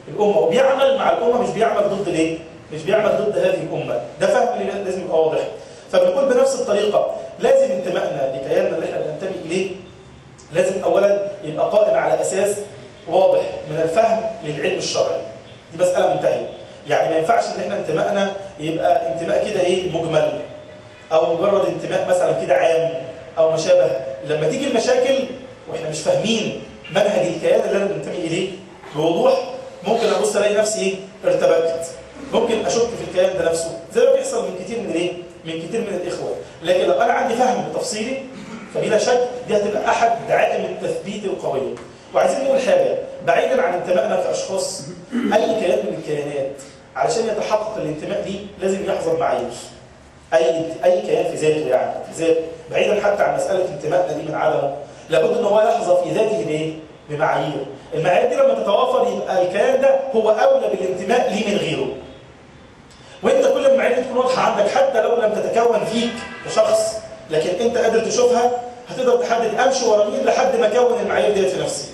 الامه وبيعمل مع الامه مش بيعمل ضد ليه؟ مش بيعمل ضد هذه الامه ده فهم اللي لازم يبقى واضح فبنقول بنفس الطريقه لازم انتمائنا لكياننا اللي احنا بننتمي اليه لازم اولا يبقى قائم على اساس واضح من الفهم للعلم الشرعي دي مساله منتهيه يعني ما ينفعش ان احنا انتمائنا يبقى انتماء كده ايه مجمل او مجرد انتماء مثلا كده عام او ما شابه لما تيجي المشاكل واحنا مش فاهمين منهج الكيان اللي انا بنتمي اليه بوضوح ممكن ابص الاقي نفسي ايه ارتبكت ممكن اشك في الكيان ده نفسه زي ما بيحصل من كتير من ايه من كتير من الاخوه لكن لو انا عندي فهم تفصيلي فبلا شك دي هتبقى احد دعائم التثبيت القويه وعايزين نقول حاجه بعيدا عن انتمائنا كاشخاص اي كيان من الكيانات علشان يتحقق الانتماء ليه لازم يحظى بمعايير اي اي كيان في ذاته يعني في ذاته بعيدا حتى عن مساله انتمائنا دي من عدمه لابد ان هو يحظى في ذاته بايه؟ بمعايير المعايير دي لما تتوافر يبقى الكيان ده هو اولى بالانتماء ليه من غيره وانت كل ما المعايير دي تكون واضحه عندك حتى لو لم تتكون فيك كشخص لكن انت قادر تشوفها هتقدر تحدد امشي ورا مين لحد ما اكون المعايير ديت في نفسي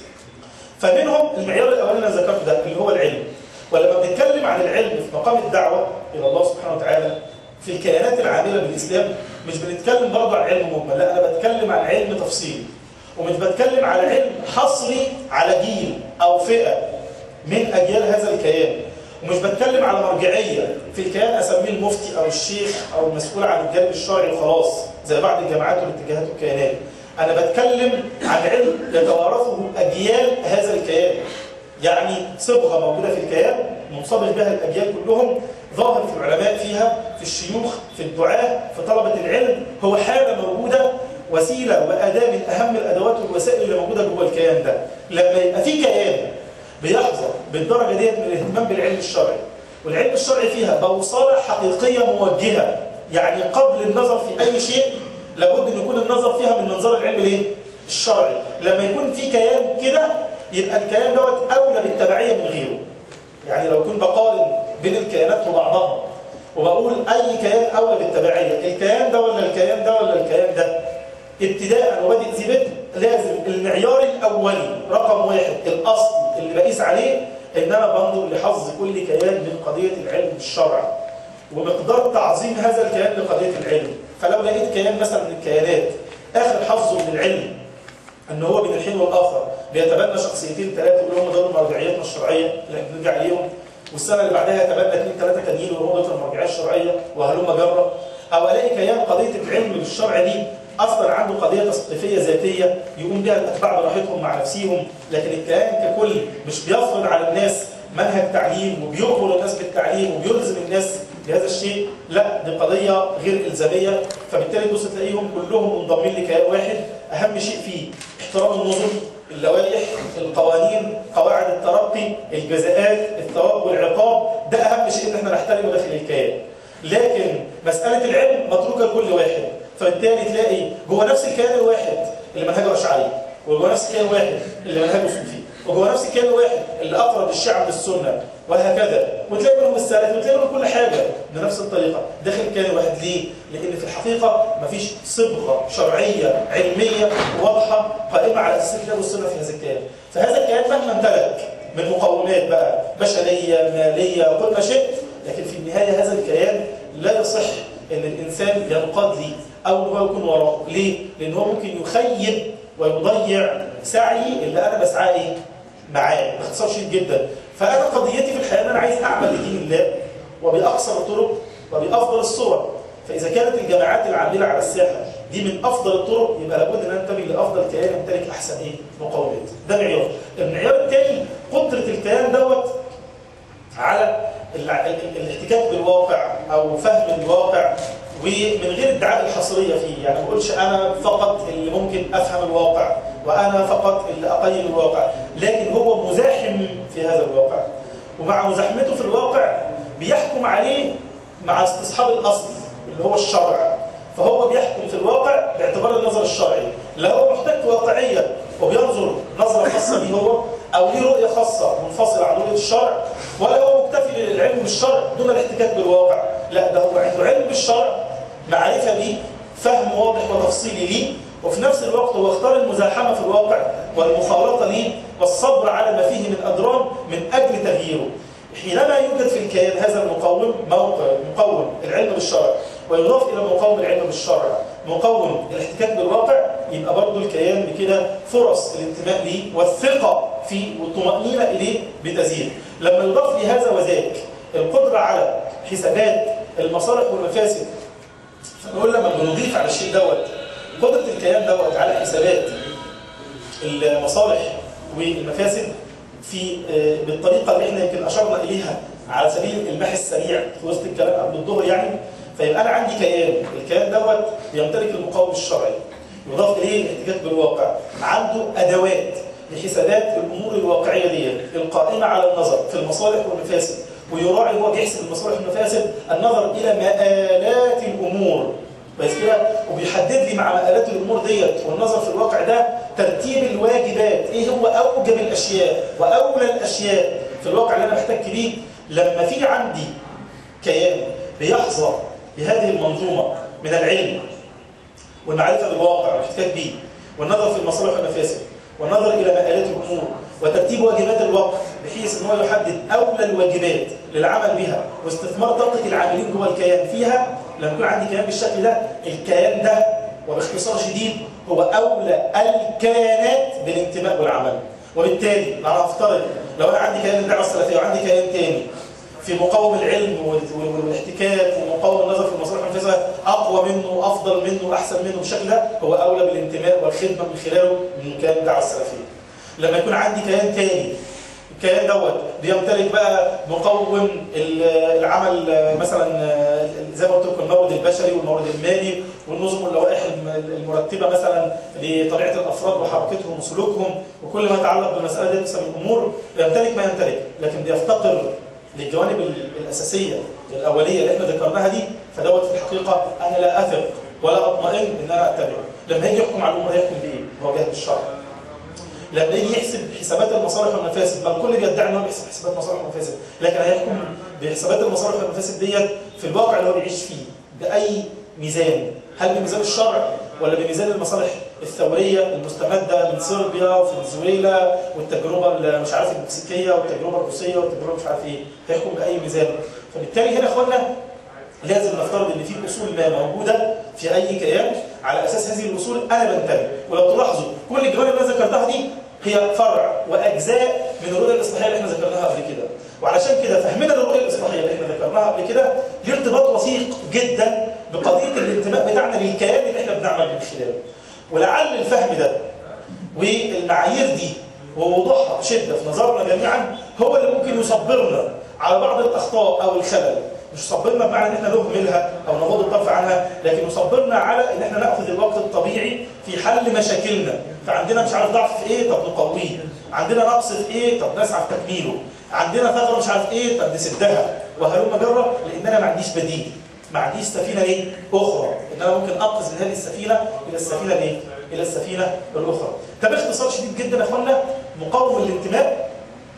فمنهم المعيار الاولاني اللي ذكرته ده اللي هو العلم ولما بنتكلم عن العلم في مقام الدعوه الى الله سبحانه وتعالى في الكيانات العامله بالاسلام مش بنتكلم برضه عن علم مجمل لا انا بتكلم عن علم تفصيلي ومش بتكلم على علم حصري على جيل او فئه من اجيال هذا الكيان ومش بتكلم على مرجعيه في الكيان اسميه المفتي او الشيخ او المسؤول عن الجانب الشرعي وخلاص زي بعض الجامعات والاتجاهات والكيانات انا بتكلم عن علم يتوارثه اجيال هذا الكيان يعني صبغه موجوده في الكيان منصبغ بها الاجيال كلهم ظاهر في العلماء فيها في الشيوخ في الدعاة في طلبة العلم هو حالة موجودة وسيلة وأداة من أهم الأدوات والوسائل اللي موجودة جوه الكيان ده لما يبقى في كيان بيحظى بالدرجة ديت من الاهتمام بالعلم الشرعي والعلم الشرعي فيها بوصلة حقيقية موجهة يعني قبل النظر في أي شيء لابد أن يكون النظر فيها من منظر العلم الايه؟ الشرعي لما يكون في كيان كده يبقى الكيان دوت أولى بالتبعية من غيره يعني لو كنت بقارن بين الكيانات وبعضها وبقول اي كيان اولى بالتبعيه الكيان ده ولا الكيان ده ولا الكيان ده ابتداء وبادئ ذي بدء لازم المعيار الاولي رقم واحد الاصل اللي بقيس عليه ان انا بنظر لحظ كل كيان من قضيه العلم الشرعي ومقدار تعظيم هذا الكيان لقضيه العلم فلو لقيت كيان مثلا من الكيانات اخر حظه من العلم ان هو بين الحين والاخر بيتبنى شخصيتين ثلاثه اللي هم دول مرجعياتنا الشرعيه اللي احنا بنرجع عليهم والسنه اللي بعدها يتبنى اثنين ثلاثه تانيين وهم دول المرجعيه الشرعيه وهلم جره او الاقي كيان قضيه العلم بالشرع دي اصلا عنده قضيه تثقيفيه ذاتيه يقوم بها الاتباع براحتهم مع نفسهم لكن الكيان ككل مش بيفرض على الناس منهج تعليم وبيقبل الناس بالتعليم وبيلزم الناس بهذا الشيء لا دي قضيه غير الزاميه فبالتالي تبص تلاقيهم كلهم منضمين لكيان واحد اهم شيء فيه احترام النظم اللوائح القوانين قواعد الترقي الجزاءات الثواب والعقاب ده اهم شيء ان احنا نحترمه داخل الكيان لكن مساله العلم متروكه لكل واحد فبالتالي تلاقي جوه نفس الكيان الواحد اللي منهجه اشعري وجوه نفس الكيان الواحد اللي منهجه صوفي وجوه نفس الكيان الواحد اللي اقرب الشعب للسنه وهكذا وتلاقي منهم الثالث وتلاقي منهم كل حاجه بنفس الطريقه داخل الكيان الواحد ليه؟ لان في الحقيقه مفيش صبغه شرعيه علميه واضحه قائمه على اساس الكتاب والسنه في هذا الكيان فهذا الكيان مهما امتلك من مقومات بقى بشريه ماليه كل ما شئت لكن في النهايه هذا الكيان لا يصح ان الانسان ينقاد ليه او ان هو يكون وراءه ليه؟ لان هو ممكن يخيب ويضيع سعي اللي انا بسعى ايه؟ معاه باختصار شديد جدا فانا قضيتي في الحياه ان انا عايز اعمل لدين الله وباقصر الطرق وبافضل الصور فاذا كانت الجماعات العامله على الساحه دي من افضل الطرق يبقى لابد ان انتمي لافضل كيان يمتلك احسن ايه؟ مقومات ده معيار المعيار الثاني قدره الكيان دوت على الاحتكاك بالواقع او فهم الواقع ومن غير ادعاء الحصريه فيه يعني ما بقولش انا فقط اللي ممكن افهم الواقع وانا فقط اللي اقيم الواقع لكن هو مزاحم في هذا الواقع ومع مزاحمته في الواقع بيحكم عليه مع استصحاب الاصل اللي هو الشرع فهو بيحكم في الواقع باعتبار النظر الشرعي لا هو محتاج واقعيه وبينظر نظره خاصه به هو او ليه رؤيه خاصه منفصله عن رؤيه الشرع ولا هو مكتفي للعلم بالشرع دون الاحتكاك بالواقع لا ده هو عنده علم بالشرع معرفه به فهم واضح وتفصيلي ليه وفي نفس الوقت هو اختار المزاحمة في الواقع والمخالطة ليه والصبر على ما فيه من أضرار من أجل تغييره حينما يوجد في الكيان هذا المقوم موقع مقوم العلم بالشرع ويضاف إلى مقوم العلم بالشرع مقوم الاحتكاك بالواقع يبقى برضه الكيان بكده فرص الانتماء ليه والثقة فيه والطمأنينة إليه بتزيد لما يضاف لهذا وذاك القدرة على حسابات المصالح والمفاسد فنقول لما بنضيف على الشيء دوت قدرة الكيان دوت على حسابات المصالح والمفاسد في آه، بالطريقة اللي احنا يمكن أشرنا إليها على سبيل المحي السريع في وسط الكلام قبل الظهر يعني فيبقى أنا عندي كيان الكيان دوت بيمتلك المقاوم الشرعي يضاف إليه الاحتكاك بالواقع عنده أدوات لحسابات الأمور الواقعية دي القائمة على النظر في المصالح والمفاسد ويراعي هو بيحسب المصالح والمفاسد النظر إلى مآلات الأمور بس كده وبيحدد لي مع مآلات الأمور ديت والنظر في الواقع ده ترتيب الواجبات إيه هو أوجب الأشياء وأولى الأشياء في الواقع اللي أنا محتاج بيه لما في عندي كيان بيحظى بهذه المنظومة من العلم والمعرفة بالواقع والاحتكاك به والنظر في المصالح والمفاسد والنظر إلى مآلات الأمور وترتيب واجبات الوقت بحيث ان هو يحدد أولى الواجبات للعمل بها واستثمار طاقة العاملين جوه الكيان فيها لما يكون عندي كيان بالشكل ده الكيان ده وباختصار شديد هو أولى الكيانات بالانتماء والعمل وبالتالي لو انا افترض لو انا عندي كيان الدعوه السلفيه وعندي كيان تاني في مقاوم العلم وال- والاحتكاك ومقاوم النظر في المصالح المنفذه اقوى منه وافضل منه واحسن منه بالشكل ده هو اولى بالانتماء والخدمه من خلاله من كيان الدعوه السلفيه. لما يكون عندي كيان تاني الكيان دوت بيمتلك بقى مقوم ال- العمل آه، مثلا آه، زي ما قلت لكم المورد البشري والمورد المالي والنظم واللوائح الم- المرتبه مثلا لطبيعه الافراد وحركتهم وسلوكهم وكل ما يتعلق بالمساله دي من الامور يمتلك ما يمتلك لكن بيفتقر للجوانب ال- الاساسيه الاوليه اللي احنا ذكرناها دي فدوت في الحقيقه انا لا اثق ولا اطمئن ان انا اتبعه لما يجي يحكم على الامور هيحكم بايه؟ هو جهل الشرع لما يجي يحسب حسابات المصالح والمفاسد ما الكل بيدعي ان هو بيحسب حسابات مصالح ومفاسد لكن هيحكم بحسابات المصالح والمفاسد ديت في الواقع اللي هو بيعيش فيه باي ميزان هل بميزان الشرع ولا بميزان المصالح الثوريه المستمده من صربيا وفنزويلا والتجربه اللي مش عارف المكسيكيه والتجربه الروسيه والتجربه مش عارف ايه هيحكم باي ميزان فبالتالي هنا يا اخوانا لازم نفترض ان في اصول ما موجوده في اي كيان على اساس هذه الاصول انا بنتمي ولو تلاحظوا كل الجوانب اللي انا ذكرتها دي هي فرع واجزاء من الرؤيه الاصلاحيه اللي احنا ذكرناها قبل كده وعلشان كده فهمنا للرؤيه الاصلاحيه اللي احنا ذكرناها قبل كده ليه ارتباط وثيق جدا بقضيه الانتماء بتاعنا للكيان اللي احنا بنعمل من خلاله ولعل الفهم ده والمعايير دي ووضوحها بشده في نظرنا جميعا هو اللي ممكن يصبرنا على بعض الاخطاء او الخلل مش يصبرنا بمعنى ان احنا نهملها او نغض الطرف عنها لكن يصبرنا على ان احنا ناخذ الوقت الطبيعي في حل مشاكلنا فعندنا مش عارف ضعف في ايه طب نقويه عندنا نقص في ايه طب نسعى في تكميله عندنا ثغره مش عارف ايه طب نسدها وهلم جره لان انا ما عنديش بديل ما عنديش سفينه ايه اخرى ان انا ممكن انقذ من هذه السفينه الى السفينه الايه الى السفينه الاخرى ده باختصار شديد جدا يا اخوانا مقاوم الانتماء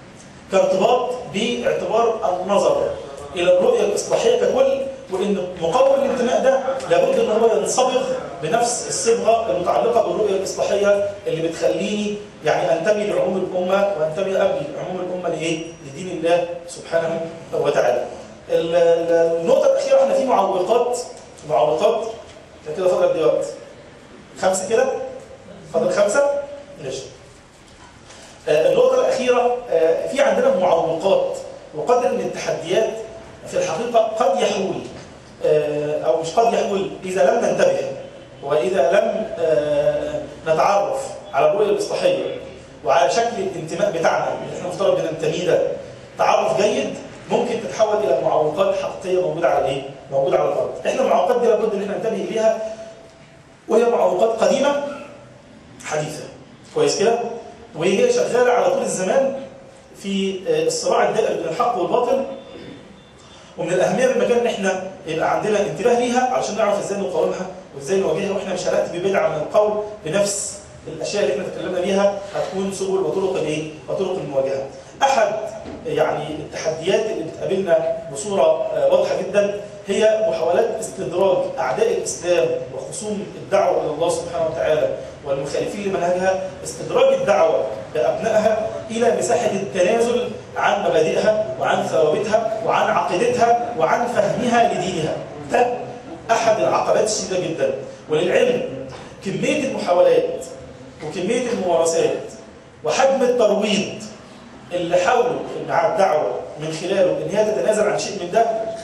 كارتباط باعتبار النظر الى الرؤيه الاصلاحيه ككل وان مقاوم الانتماء ده لابد ان هو ينصبغ بنفس الصبغه المتعلقه بالرؤيه الاصلاحيه اللي بتخليني يعني انتمي لعموم الامه وانتمي قبل عموم الامه لايه؟ لدين الله سبحانه وتعالى. ال- ال- النقطه الاخيره احنا في معوقات معوقات ده كده فاضل قد ايه وقت؟ خمسه كده؟ فاضل خمسه؟ ماشي. آه، النقطة الأخيرة آه، في عندنا معوقات وقدر من التحديات في الحقيقة قد يحول آه، أو مش قد يحول إذا لم ننتبه وإذا لم آه، نتعرف على الرؤية الإصلاحية وعلى شكل الانتماء بتاعنا اللي احنا مفترض بننتمي ده تعرف جيد ممكن تتحول إلى معوقات حقيقية موجودة على إيه؟ موجودة على الأرض. احنا المعوقات دي لابد إن احنا ننتبه إليها وهي معوقات قديمة حديثة. كويس كده؟ وهي شغالة على طول الزمان في آه، الصراع الدائر بين الحق والباطل ومن الأهمية بالمكان إن إحنا يبقى عندنا انتباه ليها علشان نعرف إزاي نقاومها وإزاي نواجهها وإحنا مش هنأتي ببدعة من القول بنفس الأشياء اللي إحنا تكلمنا بيها هتكون سبل وطرق الإيه؟ وطرق المواجهة. أحد يعني التحديات اللي بتقابلنا بصورة آه، واضحة جدا هي محاولات استدراج أعداء الإسلام وخصوم الدعوة إلى الله سبحانه وتعالى والمخالفين لمنهجها استدراج الدعوة بأبنائها إلى مساحة التنازل عن مبادئها وعن ثوابتها وعن عقيدتها وعن فهمها لدينها ده أحد العقبات الشديدة جدا وللعلم كمية المحاولات وكمية الممارسات وحجم الترويض اللي حاولوا مع الدعوة من خلاله ان هي تتنازل عن شيء من ده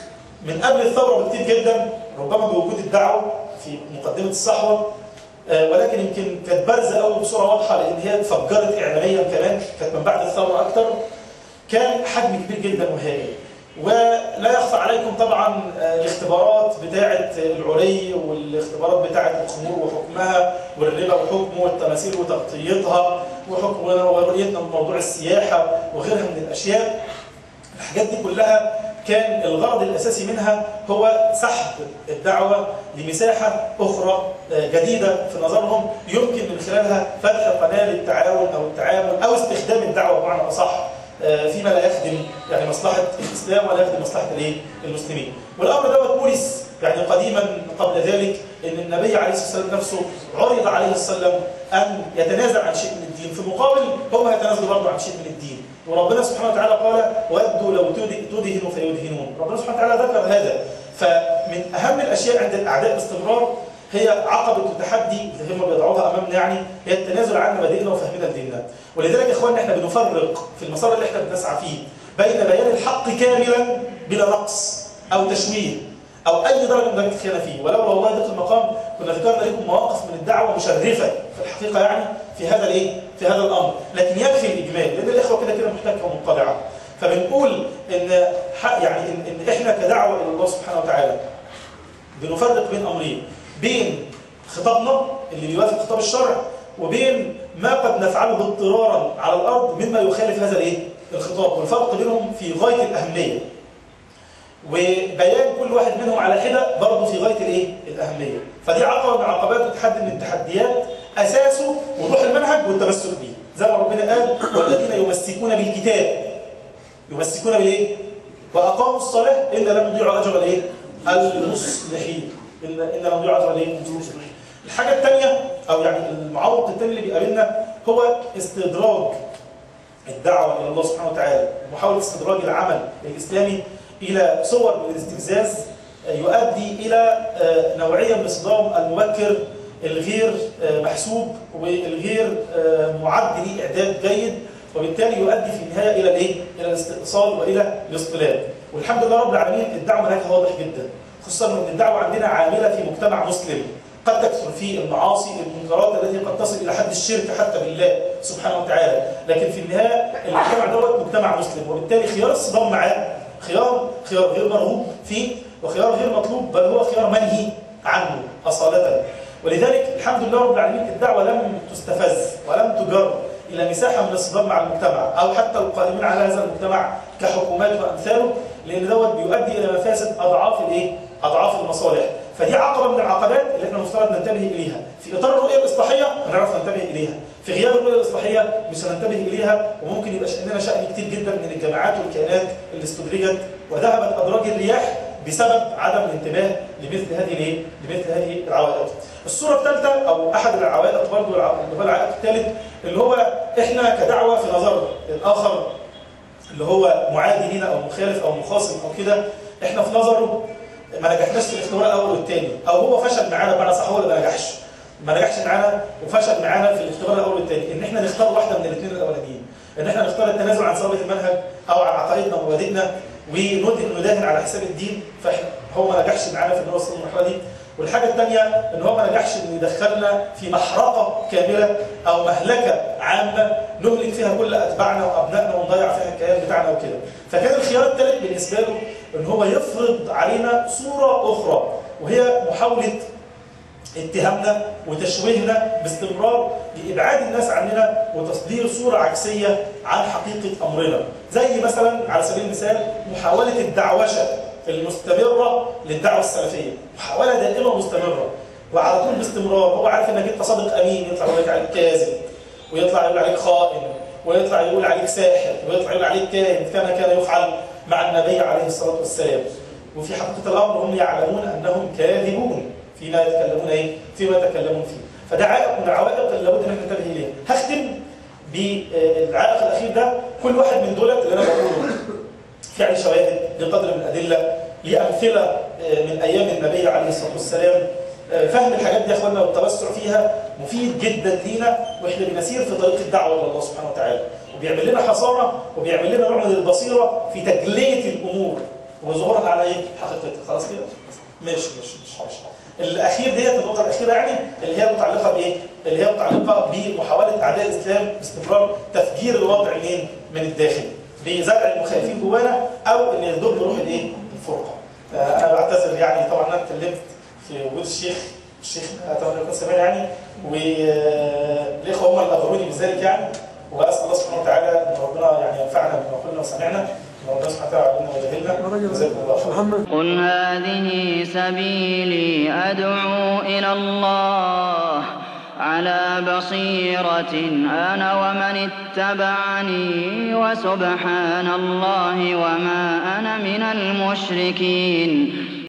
من قبل الثورة بكتير جدا ربما بوجود الدعوة في مقدمة الصحوة آه، ولكن يمكن كانت بارزة قوي بصورة واضحة لان هي اتفجرت اعلاميا كمان كانت من بعد الثورة اكتر كان حجم كبير جدا وهائل ولا يخفى عليكم طبعا آه، الاختبارات بتاعة العري والاختبارات بتاعة الخمور وحكمها والربا وحكمه والتماثيل وتغطيتها وحكم ورؤيتنا من موضوع السياحة وغيرها من الأشياء الحاجات دي كلها كان الغرض الأساسي منها هو سحب الدعوة لمساحة أخرى آه، جديدة في نظرهم يمكن من خلالها فتح قناة للتعاون أو التعامل أو استخدام الدعوة بمعنى أصح آه، فيما لا يخدم يعني مصلحة الإسلام ولا يخدم مصلحة الإيه؟ المسلمين والأمر دوت بولس يعني قديما قبل ذلك ان النبي عليه الصلاه والسلام نفسه عرض عليه الصلاه والسلام ان يتنازل عن شيء من الدين في مقابل هم يتنازلوا برضه عن شيء من الدين وربنا سبحانه وتعالى قال ودوا لو تد- تدهنوا فيدهنون ربنا سبحانه وتعالى ذكر هذا فمن اهم الاشياء عند الاعداء باستمرار هي عقبة التحدي اللي هم بيضعوها أمامنا يعني هي التنازل عن مبادئنا وفهمنا لديننا ولذلك يا إخواننا إحنا بنفرق في المسار اللي إحنا بنسعى فيه بين بيان الحق كاملا بلا نقص أو تشويه أو أي درجة من درجات الخيانة فيه ولولا والله ذات المقام كنا ذكرنا لكم مواقف من الدعوة مشرفة في الحقيقة يعني في هذا الإيه؟ في هذا الأمر لكن يكفي الإجمال لأن الإخوة كده كده محتكة ومطلعة فبنقول إن حق يعني إن, إن إحنا كدعوة إلى الله سبحانه وتعالى بنفرق بين امرين بين خطابنا اللي بيوافق خطاب الشرع وبين ما قد نفعله اضطرارا على الارض مما يخالف هذا الايه الخطاب والفرق بينهم في غايه الاهميه وبيان كل واحد منهم على حده برضه في غايه الايه الاهميه فدي عقبه من عقبات وتحدي من التحديات اساسه وضوح المنهج والتمسك به زي ما ربنا قال والذين يمسكون بالكتاب يمسكون بالايه واقاموا الصلاه الا لم يضيعوا اجر الايه المصلحين ان ان لم يضيعوا اجر الايه المصلحين الحاجه الثانيه او يعني المعوق الثاني اللي بيقابلنا هو استدراج الدعوه الى الله سبحانه وتعالى محاوله استدراج العمل الاسلامي الى صور من الاستفزاز يؤدي الى آه، نوعيه من الصدام المبكر الغير آه، محسوب والغير آه، معد ليه اعداد جيد وبالتالي يؤدي في النهايه الى الايه؟ الى الاستئصال والى الاصطلاب والحمد لله رب العالمين الدعوه هناك واضح جدا خصوصا ان الدعوه عندنا عامله في مجتمع مسلم قد تكثر فيه المعاصي المنكرات التي قد تصل الى حد الشرك حتى بالله سبحانه وتعالى لكن في النهايه المجتمع دوت مجتمع مسلم وبالتالي خيار الصدام معاه خيار خيار غير مرغوب فيه وخيار غير مطلوب بل هو خيار منهي عنه اصاله ولذلك الحمد لله رب العالمين الدعوه لم تستفز ولم تجر الى مساحه من الصدام مع المجتمع او حتى القائمين على هذا المجتمع كحكومات وامثاله لان دوت بيؤدي الى مفاسد اضعاف الايه؟ اضعاف المصالح فدي عقبه من العقبات اللي احنا المفترض ننتبه اليها في اطار الرؤيه الاصلاحيه هنعرف ننتبه اليها في غياب الرؤيه الاصلاحيه مش هننتبه اليها وممكن يبقى شاننا شان كتير جدا من الجماعات والكيانات اللي استدرجت وذهبت ادراج الرياح بسبب عدم الانتباه لمثل هذه الايه؟ لمثل هذه العوائق. الصوره الثالثه او احد العوائق برضه اللي هو العائق الثالث اللي هو احنا كدعوه في نظر الاخر اللي هو معادي لينا او مخالف او مخاصم او كده احنا في نظره ما نجحناش في الاختبار الاول والثاني او هو فشل معانا بمعنى صح هو اللي ما نجحش ما نجحش معانا وفشل معانا في الاختبار الاول والثاني ان احنا نختار واحده من الاثنين الاولانيين ان احنا نختار التنازل عن ثوابت المنهج او عن عقائدنا ومبادئنا وندهن نداهن على حساب الدين فاحنا هو ما نجحش معانا في ان هو يوصل للمرحله دي والحاجه الثانيه ان هو ما نجحش ان يدخلنا في محرقه كامله او مهلكه عامه نهلك فيها كل اتباعنا وابنائنا ونضيع فيها الكيان بتاعنا وكده فكان الخيار الثالث بالنسبه له ان هو يفرض علينا صوره اخرى وهي محاوله اتهامنا وتشويهنا باستمرار لابعاد الناس عننا وتصدير صوره عكسيه عن حقيقه امرنا زي مثلا على سبيل المثال محاوله الدعوشه المستمره للدعوه السلفيه محاوله دائمه مستمره وعلى طول باستمرار هو عارف انك انت صادق امين يطلع يقول عليك كاذب ويطلع يقول عليك خائن ويطلع يقول عليك ساحر ويطلع يقول عليك كاهن كان كان يفعل مع النبي عليه الصلاه والسلام وفي حقيقة الأمر هم يعلمون أنهم كاذبون فيما يتكلمون إيه؟ فيما يتكلمون فيه فده عائق من العوائق اللي لابد ان احنا ننتبه اليها هختم بالعائق الاخير ده كل واحد من دولت اللي انا بقوله في يعني شواهد بقدر من الادله لامثله من ايام النبي عليه الصلاه والسلام فهم الحاجات دي يا اخوانا والتوسع فيها مفيد جدا لينا واحنا بنسير في طريق الدعوه الى الله سبحانه وتعالى وبيعمل لنا حصانه وبيعمل لنا نوع من البصيره في تجليه الامور وظهورها على ايه؟ حقيقتها خلاص كده؟ ماشي ماشي ماشي, ماشي. الاخير ديت النقطه الاخيره يعني اللي هي متعلقه بايه؟ اللي هي متعلقه بمحاوله اعداء الاسلام باستمرار تفجير الوضع منين؟ من الداخل بزرع المخالفين جوانا او ان يدب روح الايه؟ الفرقه. انا بعتذر يعني طبعا انا اتكلمت في وجود الشيخ الشيخ اتمنى يكون سامعني يعني والاخوه هم اللي اخبروني بذلك يعني واسال الله سبحانه وتعالى ان ربنا يعني ينفعنا بما قلنا وسمعنا ربنا سبحانه وتعالى علمنا وجهلنا جزاكم الله خيرا قل هذه سبيلي أدعو إلى الله على بصيرة أنا ومن اتبعني وسبحان الله وما أنا من المشركين